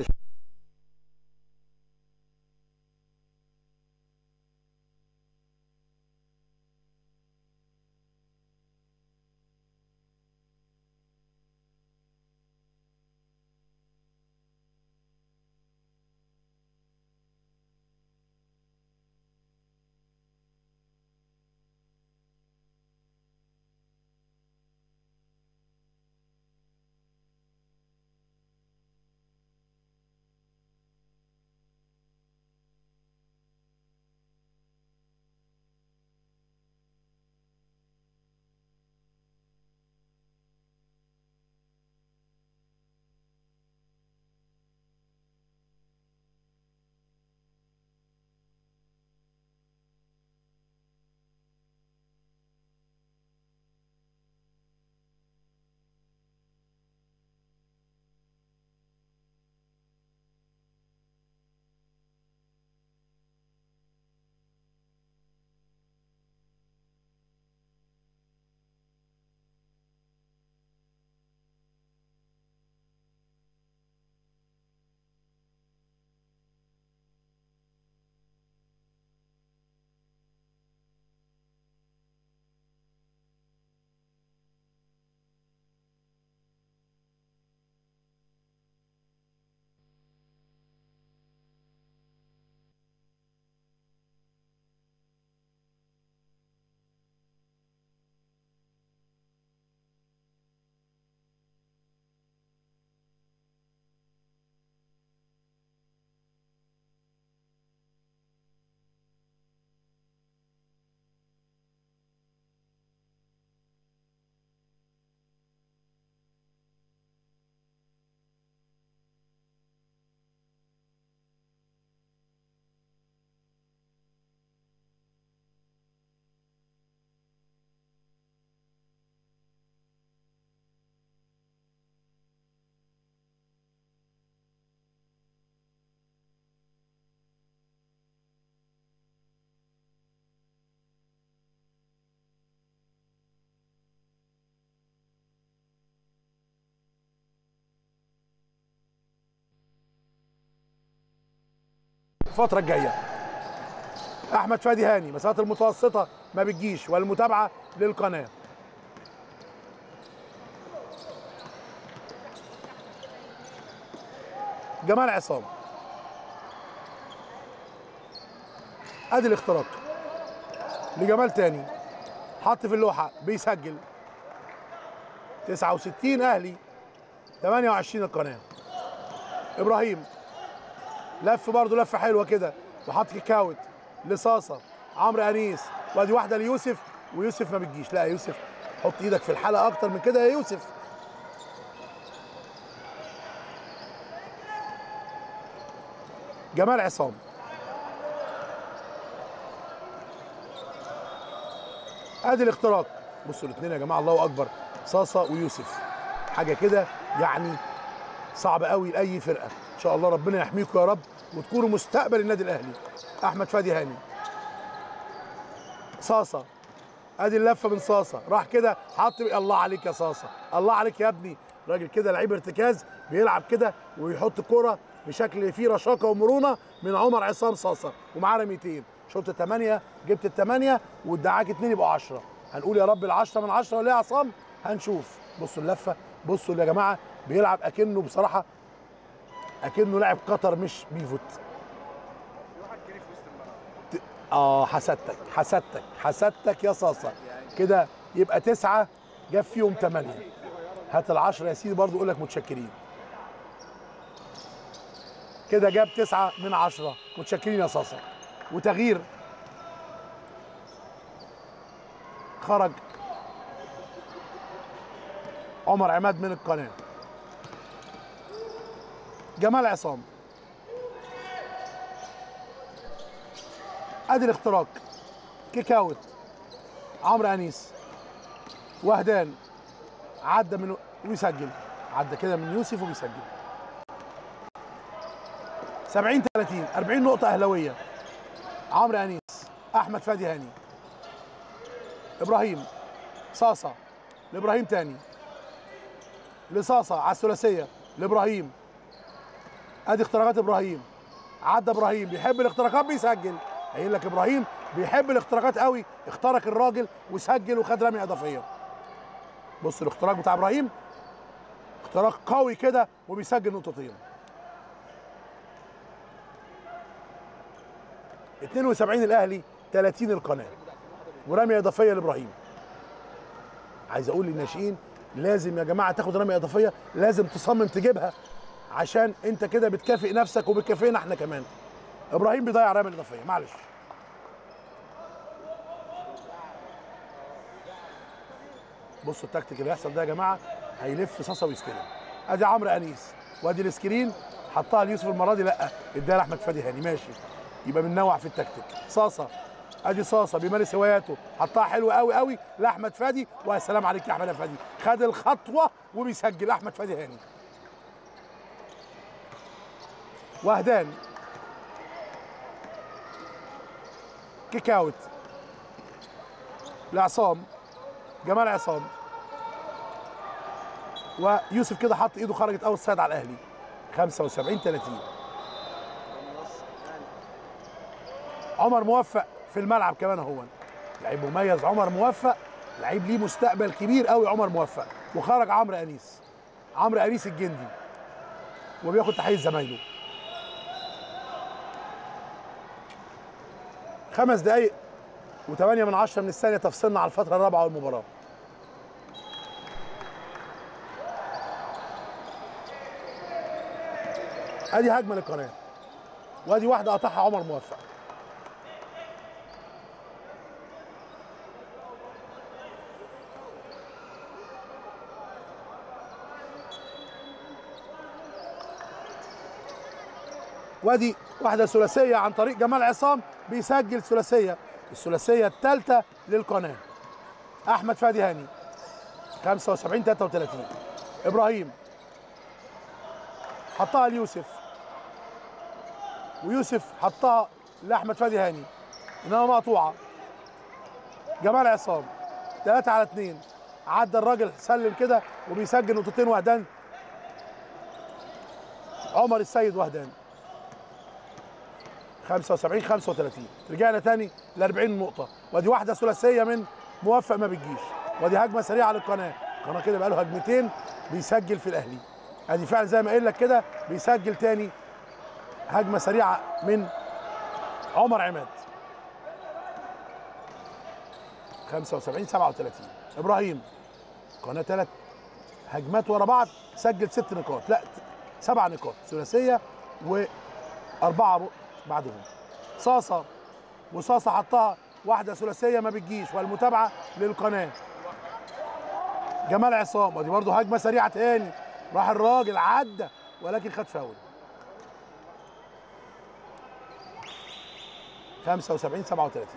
Speaker 1: الفترة الجاية أحمد فادي هاني مسافات المتوسطة ما بتجيش والمتابعة للقناة جمال عصام ادي الاختراق لجمال تاني حط في اللوحة بيسجل 69 اهلي 28 القناة ابراهيم لف برضه لفه حلوه كده وحط كيك اوت لصاصه عمرو انيس وادي واحده ليوسف ويوسف ما بتجيش لا يا يوسف حط ايدك في الحلقه اكتر من كده يا يوسف جمال عصام ادي الاختراق بصوا الاثنين يا جماعه الله اكبر صاصه ويوسف حاجه كده يعني صعب قوي لاي فرقه ان شاء الله ربنا يحميكم يا رب وتكونوا مستقبل النادي الاهلي احمد فادي هاني صاصه ادي اللفه من صاصه راح كده حط الله عليك يا صاصه الله عليك يا ابني راجل كده لعيب ارتكاز بيلعب كده ويحط كرة بشكل فيه رشاقه ومرونه من عمر عصام صاصه ومعاه رميتين شوط 8 جبت الثمانيه وادعاك اتنين يبقوا 10 هنقول يا رب ال10 من 10 ولا ايه يا عصام هنشوف بصوا اللفه بصوا يا جماعه بيلعب اكنه بصراحه اكنه لاعب قطر مش بيفوت
Speaker 2: في واحد جري في وسط الملعب
Speaker 1: اه حسدتك حسدتك حسدتك يا صاصه كده يبقى تسعه جاب فيهم ثمانيه هات العشرة يا سيدي برضو يقول لك متشكرين كده جاب تسعة من عشرة متشكرين يا صاصة وتغيير خرج عمر عماد من القناة جمال عصام ادي الاختراق كيك اوت عمرو انيس وهدان عدى من ويسجل عدى كده من يوسف وبيسجل 70 30 40 نقطة أهلاوية عمرو أنيس أحمد فادي هاني إبراهيم صاصة لإبراهيم تاني لصاصة على الثلاثية لإبراهيم أدي اختراقات إبراهيم عدى إبراهيم بيحب الاختراقات بيسجل قايل لك إبراهيم بيحب الاختراقات قوي اخترق الراجل وسجل وخد رمية إضافية بص الاختراق بتاع ابراهيم اختراق قوي كده وبيسجل نقطتين 72 الاهلي 30 القناه ورميه اضافيه لابراهيم عايز اقول للناشئين لازم يا جماعه تاخد رميه اضافيه لازم تصمم تجيبها عشان انت كده بتكافئ نفسك وبتكافئنا احنا كمان ابراهيم بيضيع رميه اضافيه معلش بصوا التكتيك اللي هيحصل ده يا جماعه هيلف صاصه ويستلم ادي عمرو انيس وادي السكرين حطها ليوسف المره دي لا اداها لاحمد فادي هاني ماشي يبقى بننوع في التكتيك صاصه ادي صاصه بيمارس هواياته حطها حلو قوي قوي لاحمد فادي والسلام عليك يا احمد يا فادي خد الخطوه وبيسجل احمد فادي هاني وهدان كيك اوت لعصام جمال عصام ويوسف كده حط ايده خرجت اول سايد على الاهلي 75 30 عمر موفق في الملعب كمان هو لعيب مميز عمر موفق لعيب ليه مستقبل كبير قوي عمر موفق وخرج عمرو انيس عمرو انيس الجندي وبياخد تحيه زمايله خمس دقايق وثمانية من عشرة من الثانية تفصلنا على الفترة الرابعة والمباراة ادي هجمه للقناه وادي واحده قطعها عمر موفق وادي واحده ثلاثيه عن طريق جمال عصام بيسجل ثلاثيه الثلاثيه الثالثه للقناه احمد فادي هاني 75 33 ابراهيم حطها ليوسف ويوسف حطها لاحمد فادي هاني انما مقطوعه جمال عصام 3 على 2 عدى الراجل سلم كده وبيسجل نقطتين وهدان عمر السيد وهدان 75 35 رجعنا تاني ل 40 نقطه ودي واحده ثلاثيه من موفق ما بتجيش ودي هجمه سريعه للقناه القناه كده بقى له هجمتين بيسجل في الاهلي ادي فعلا زي ما قايل لك كده بيسجل تاني هجمه سريعه من عمر عماد 75 37 ابراهيم قناه ثلاث هجمات ورا بعض سجل ست نقاط لا سبع نقاط ثلاثيه واربعه بعدهم صاصه وصاصه حطها واحده ثلاثيه ما بتجيش والمتابعه للقناه جمال عصام ودي برضه هجمه سريعه تاني راح الراجل عدى ولكن خد فاول 75 37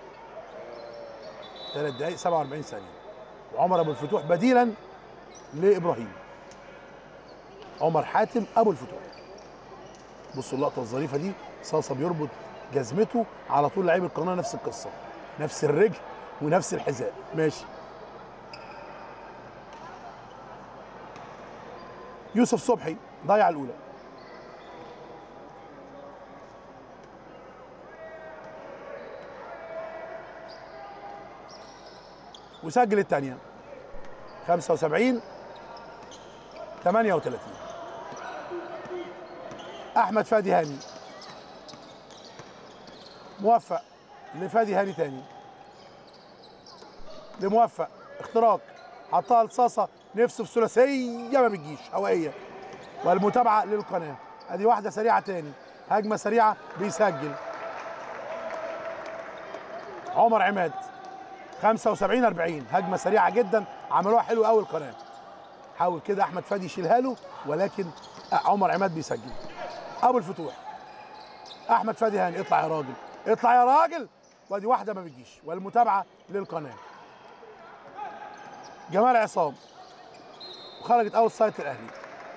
Speaker 1: ثلاث دقائق 47 ثانيه وعمر ابو الفتوح بديلا لابراهيم عمر حاتم ابو الفتوح بصوا اللقطه الظريفه دي صاصه بيربط جزمته على طول لعيب القناه نفس القصه نفس الرجل ونفس الحذاء ماشي يوسف صبحي ضيع الاولى وسجل الثانيه 75 38 احمد فادي هاني موفق لفادي هاني تاني لموفق اختراق حطها لصاصه نفسه في ثلاثيه ما بتجيش هوائيه والمتابعه للقناه ادي واحده سريعه تاني هجمه سريعه بيسجل عمر عماد 75 40 هجمه سريعه جدا عملوها حلو قوي القناه حاول كده احمد فادي يشيلها له ولكن عمر عماد بيسجل ابو الفتوح احمد فادي هاني اطلع يا راجل اطلع يا راجل وادي واحده ما بتجيش والمتابعه للقناه جمال عصام خرجت اوت سايد الاهلي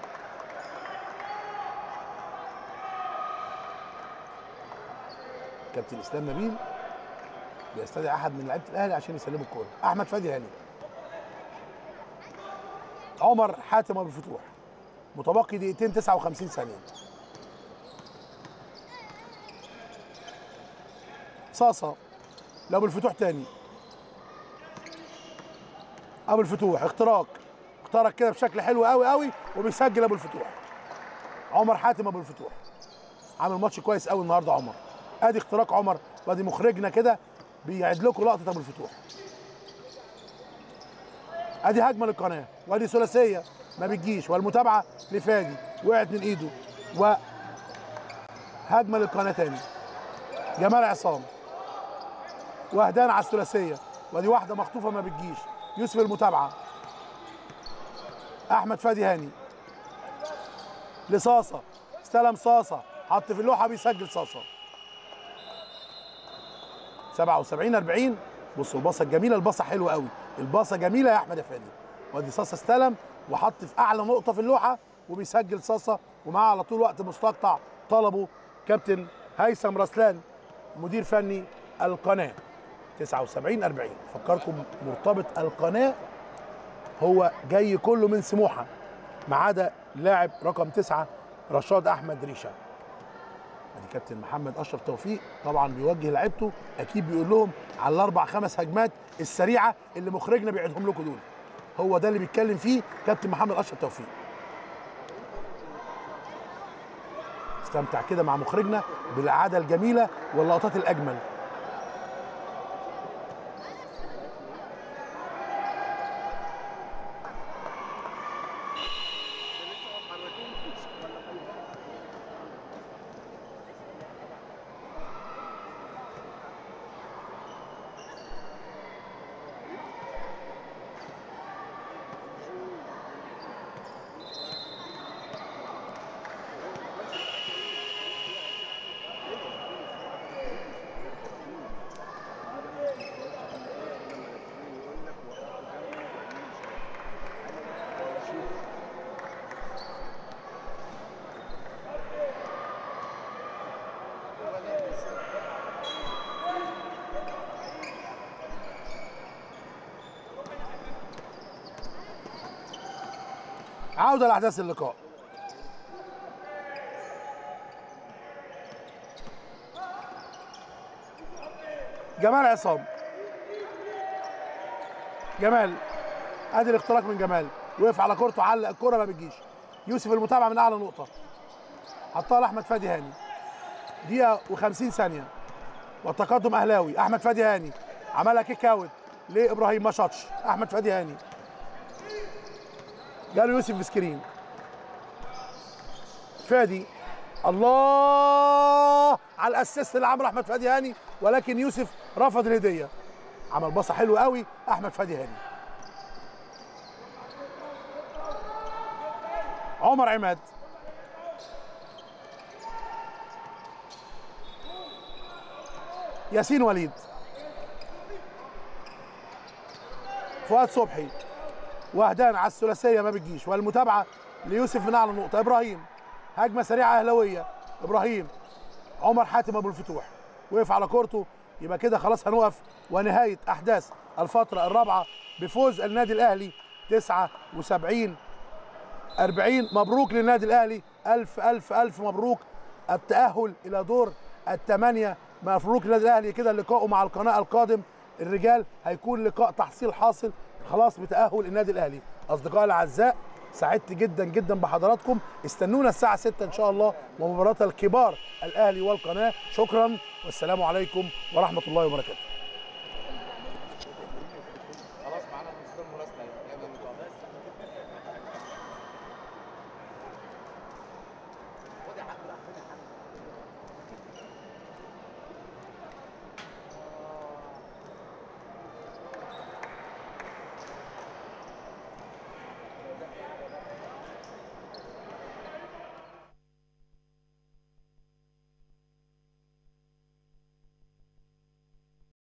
Speaker 1: كابتن اسلام نبيل بيستدعي احد من لعيبه الاهلي عشان يسلموا الكوره احمد فادي هاني عمر حاتم ابو الفتوح متبقي دقيقتين 59 ثانيه صاصه لابو الفتوح تاني ابو الفتوح اختراق اخترق كده بشكل حلو قوي قوي وبيسجل ابو الفتوح عمر حاتم ابو الفتوح عامل ماتش كويس قوي النهارده عمر ادي اختراق عمر وادي مخرجنا كده بيعد لكم لقطه ابو الفتوح ادي هجمه للقناه وادي ثلاثيه ما بتجيش والمتابعه لفادي وقعت من ايده و هجمه للقناه تاني جمال عصام وهدان على الثلاثيه ودي واحده مخطوفه ما بتجيش يوسف المتابعه احمد فادي هاني لصاصه استلم صاصه حط في اللوحه بيسجل صاصه 77 40 بصوا الباصه الجميله الباصه حلوه قوي الباصه جميله يا احمد يا فادي وادي صاصه استلم وحط في اعلى نقطه في اللوحه وبيسجل صاصه ومعاه على طول وقت مستقطع طلبه كابتن هيثم رسلان مدير فني القناه 79 40 فكركم مرتبط القناه هو جاي كله من سموحه ما عدا لاعب رقم تسعة رشاد احمد ريشه ادي كابتن محمد اشرف توفيق طبعا بيوجه لعيبته اكيد بيقول لهم على الاربع خمس هجمات السريعه اللي مخرجنا بيعيدهم لكم دول هو ده اللي بيتكلم فيه كابتن محمد اشرف توفيق استمتع كده مع مخرجنا بالاعاده الجميله واللقطات الاجمل عودة لأحداث اللقاء جمال عصام جمال ادي الاختراق من جمال وقف على كورته علق الكوره ما بتجيش يوسف المتابعه من اعلى نقطه حطها لاحمد فادي هاني دقيقه و50 ثانيه والتقدم اهلاوي احمد فادي هاني عملها كيك اوت لابراهيم ما شاطش احمد فادي هاني جاله يوسف بسكرين فادي الله على الاسيست اللي عمله احمد فادي هاني ولكن يوسف رفض الهديه عمل باصه حلوه قوي احمد فادي هاني عمر عماد ياسين وليد فؤاد صبحي وهدان على الثلاثيه ما بتجيش والمتابعه ليوسف من اعلى نقطه ابراهيم هجمه سريعه اهلاويه ابراهيم عمر حاتم ابو الفتوح وقف على كورته يبقى كده خلاص هنقف ونهايه احداث الفتره الرابعه بفوز النادي الاهلي 79 40 مبروك للنادي الاهلي الف الف الف مبروك التاهل الى دور الثمانيه مبروك للنادي الاهلي كده لقائه مع القناه القادم الرجال هيكون لقاء تحصيل حاصل خلاص بتاهل النادي الاهلي اصدقائي الاعزاء سعدت جدا جدا بحضراتكم استنونا الساعه 6 ان شاء الله ومباراه الكبار الاهلي والقناه شكرا والسلام عليكم ورحمه الله وبركاته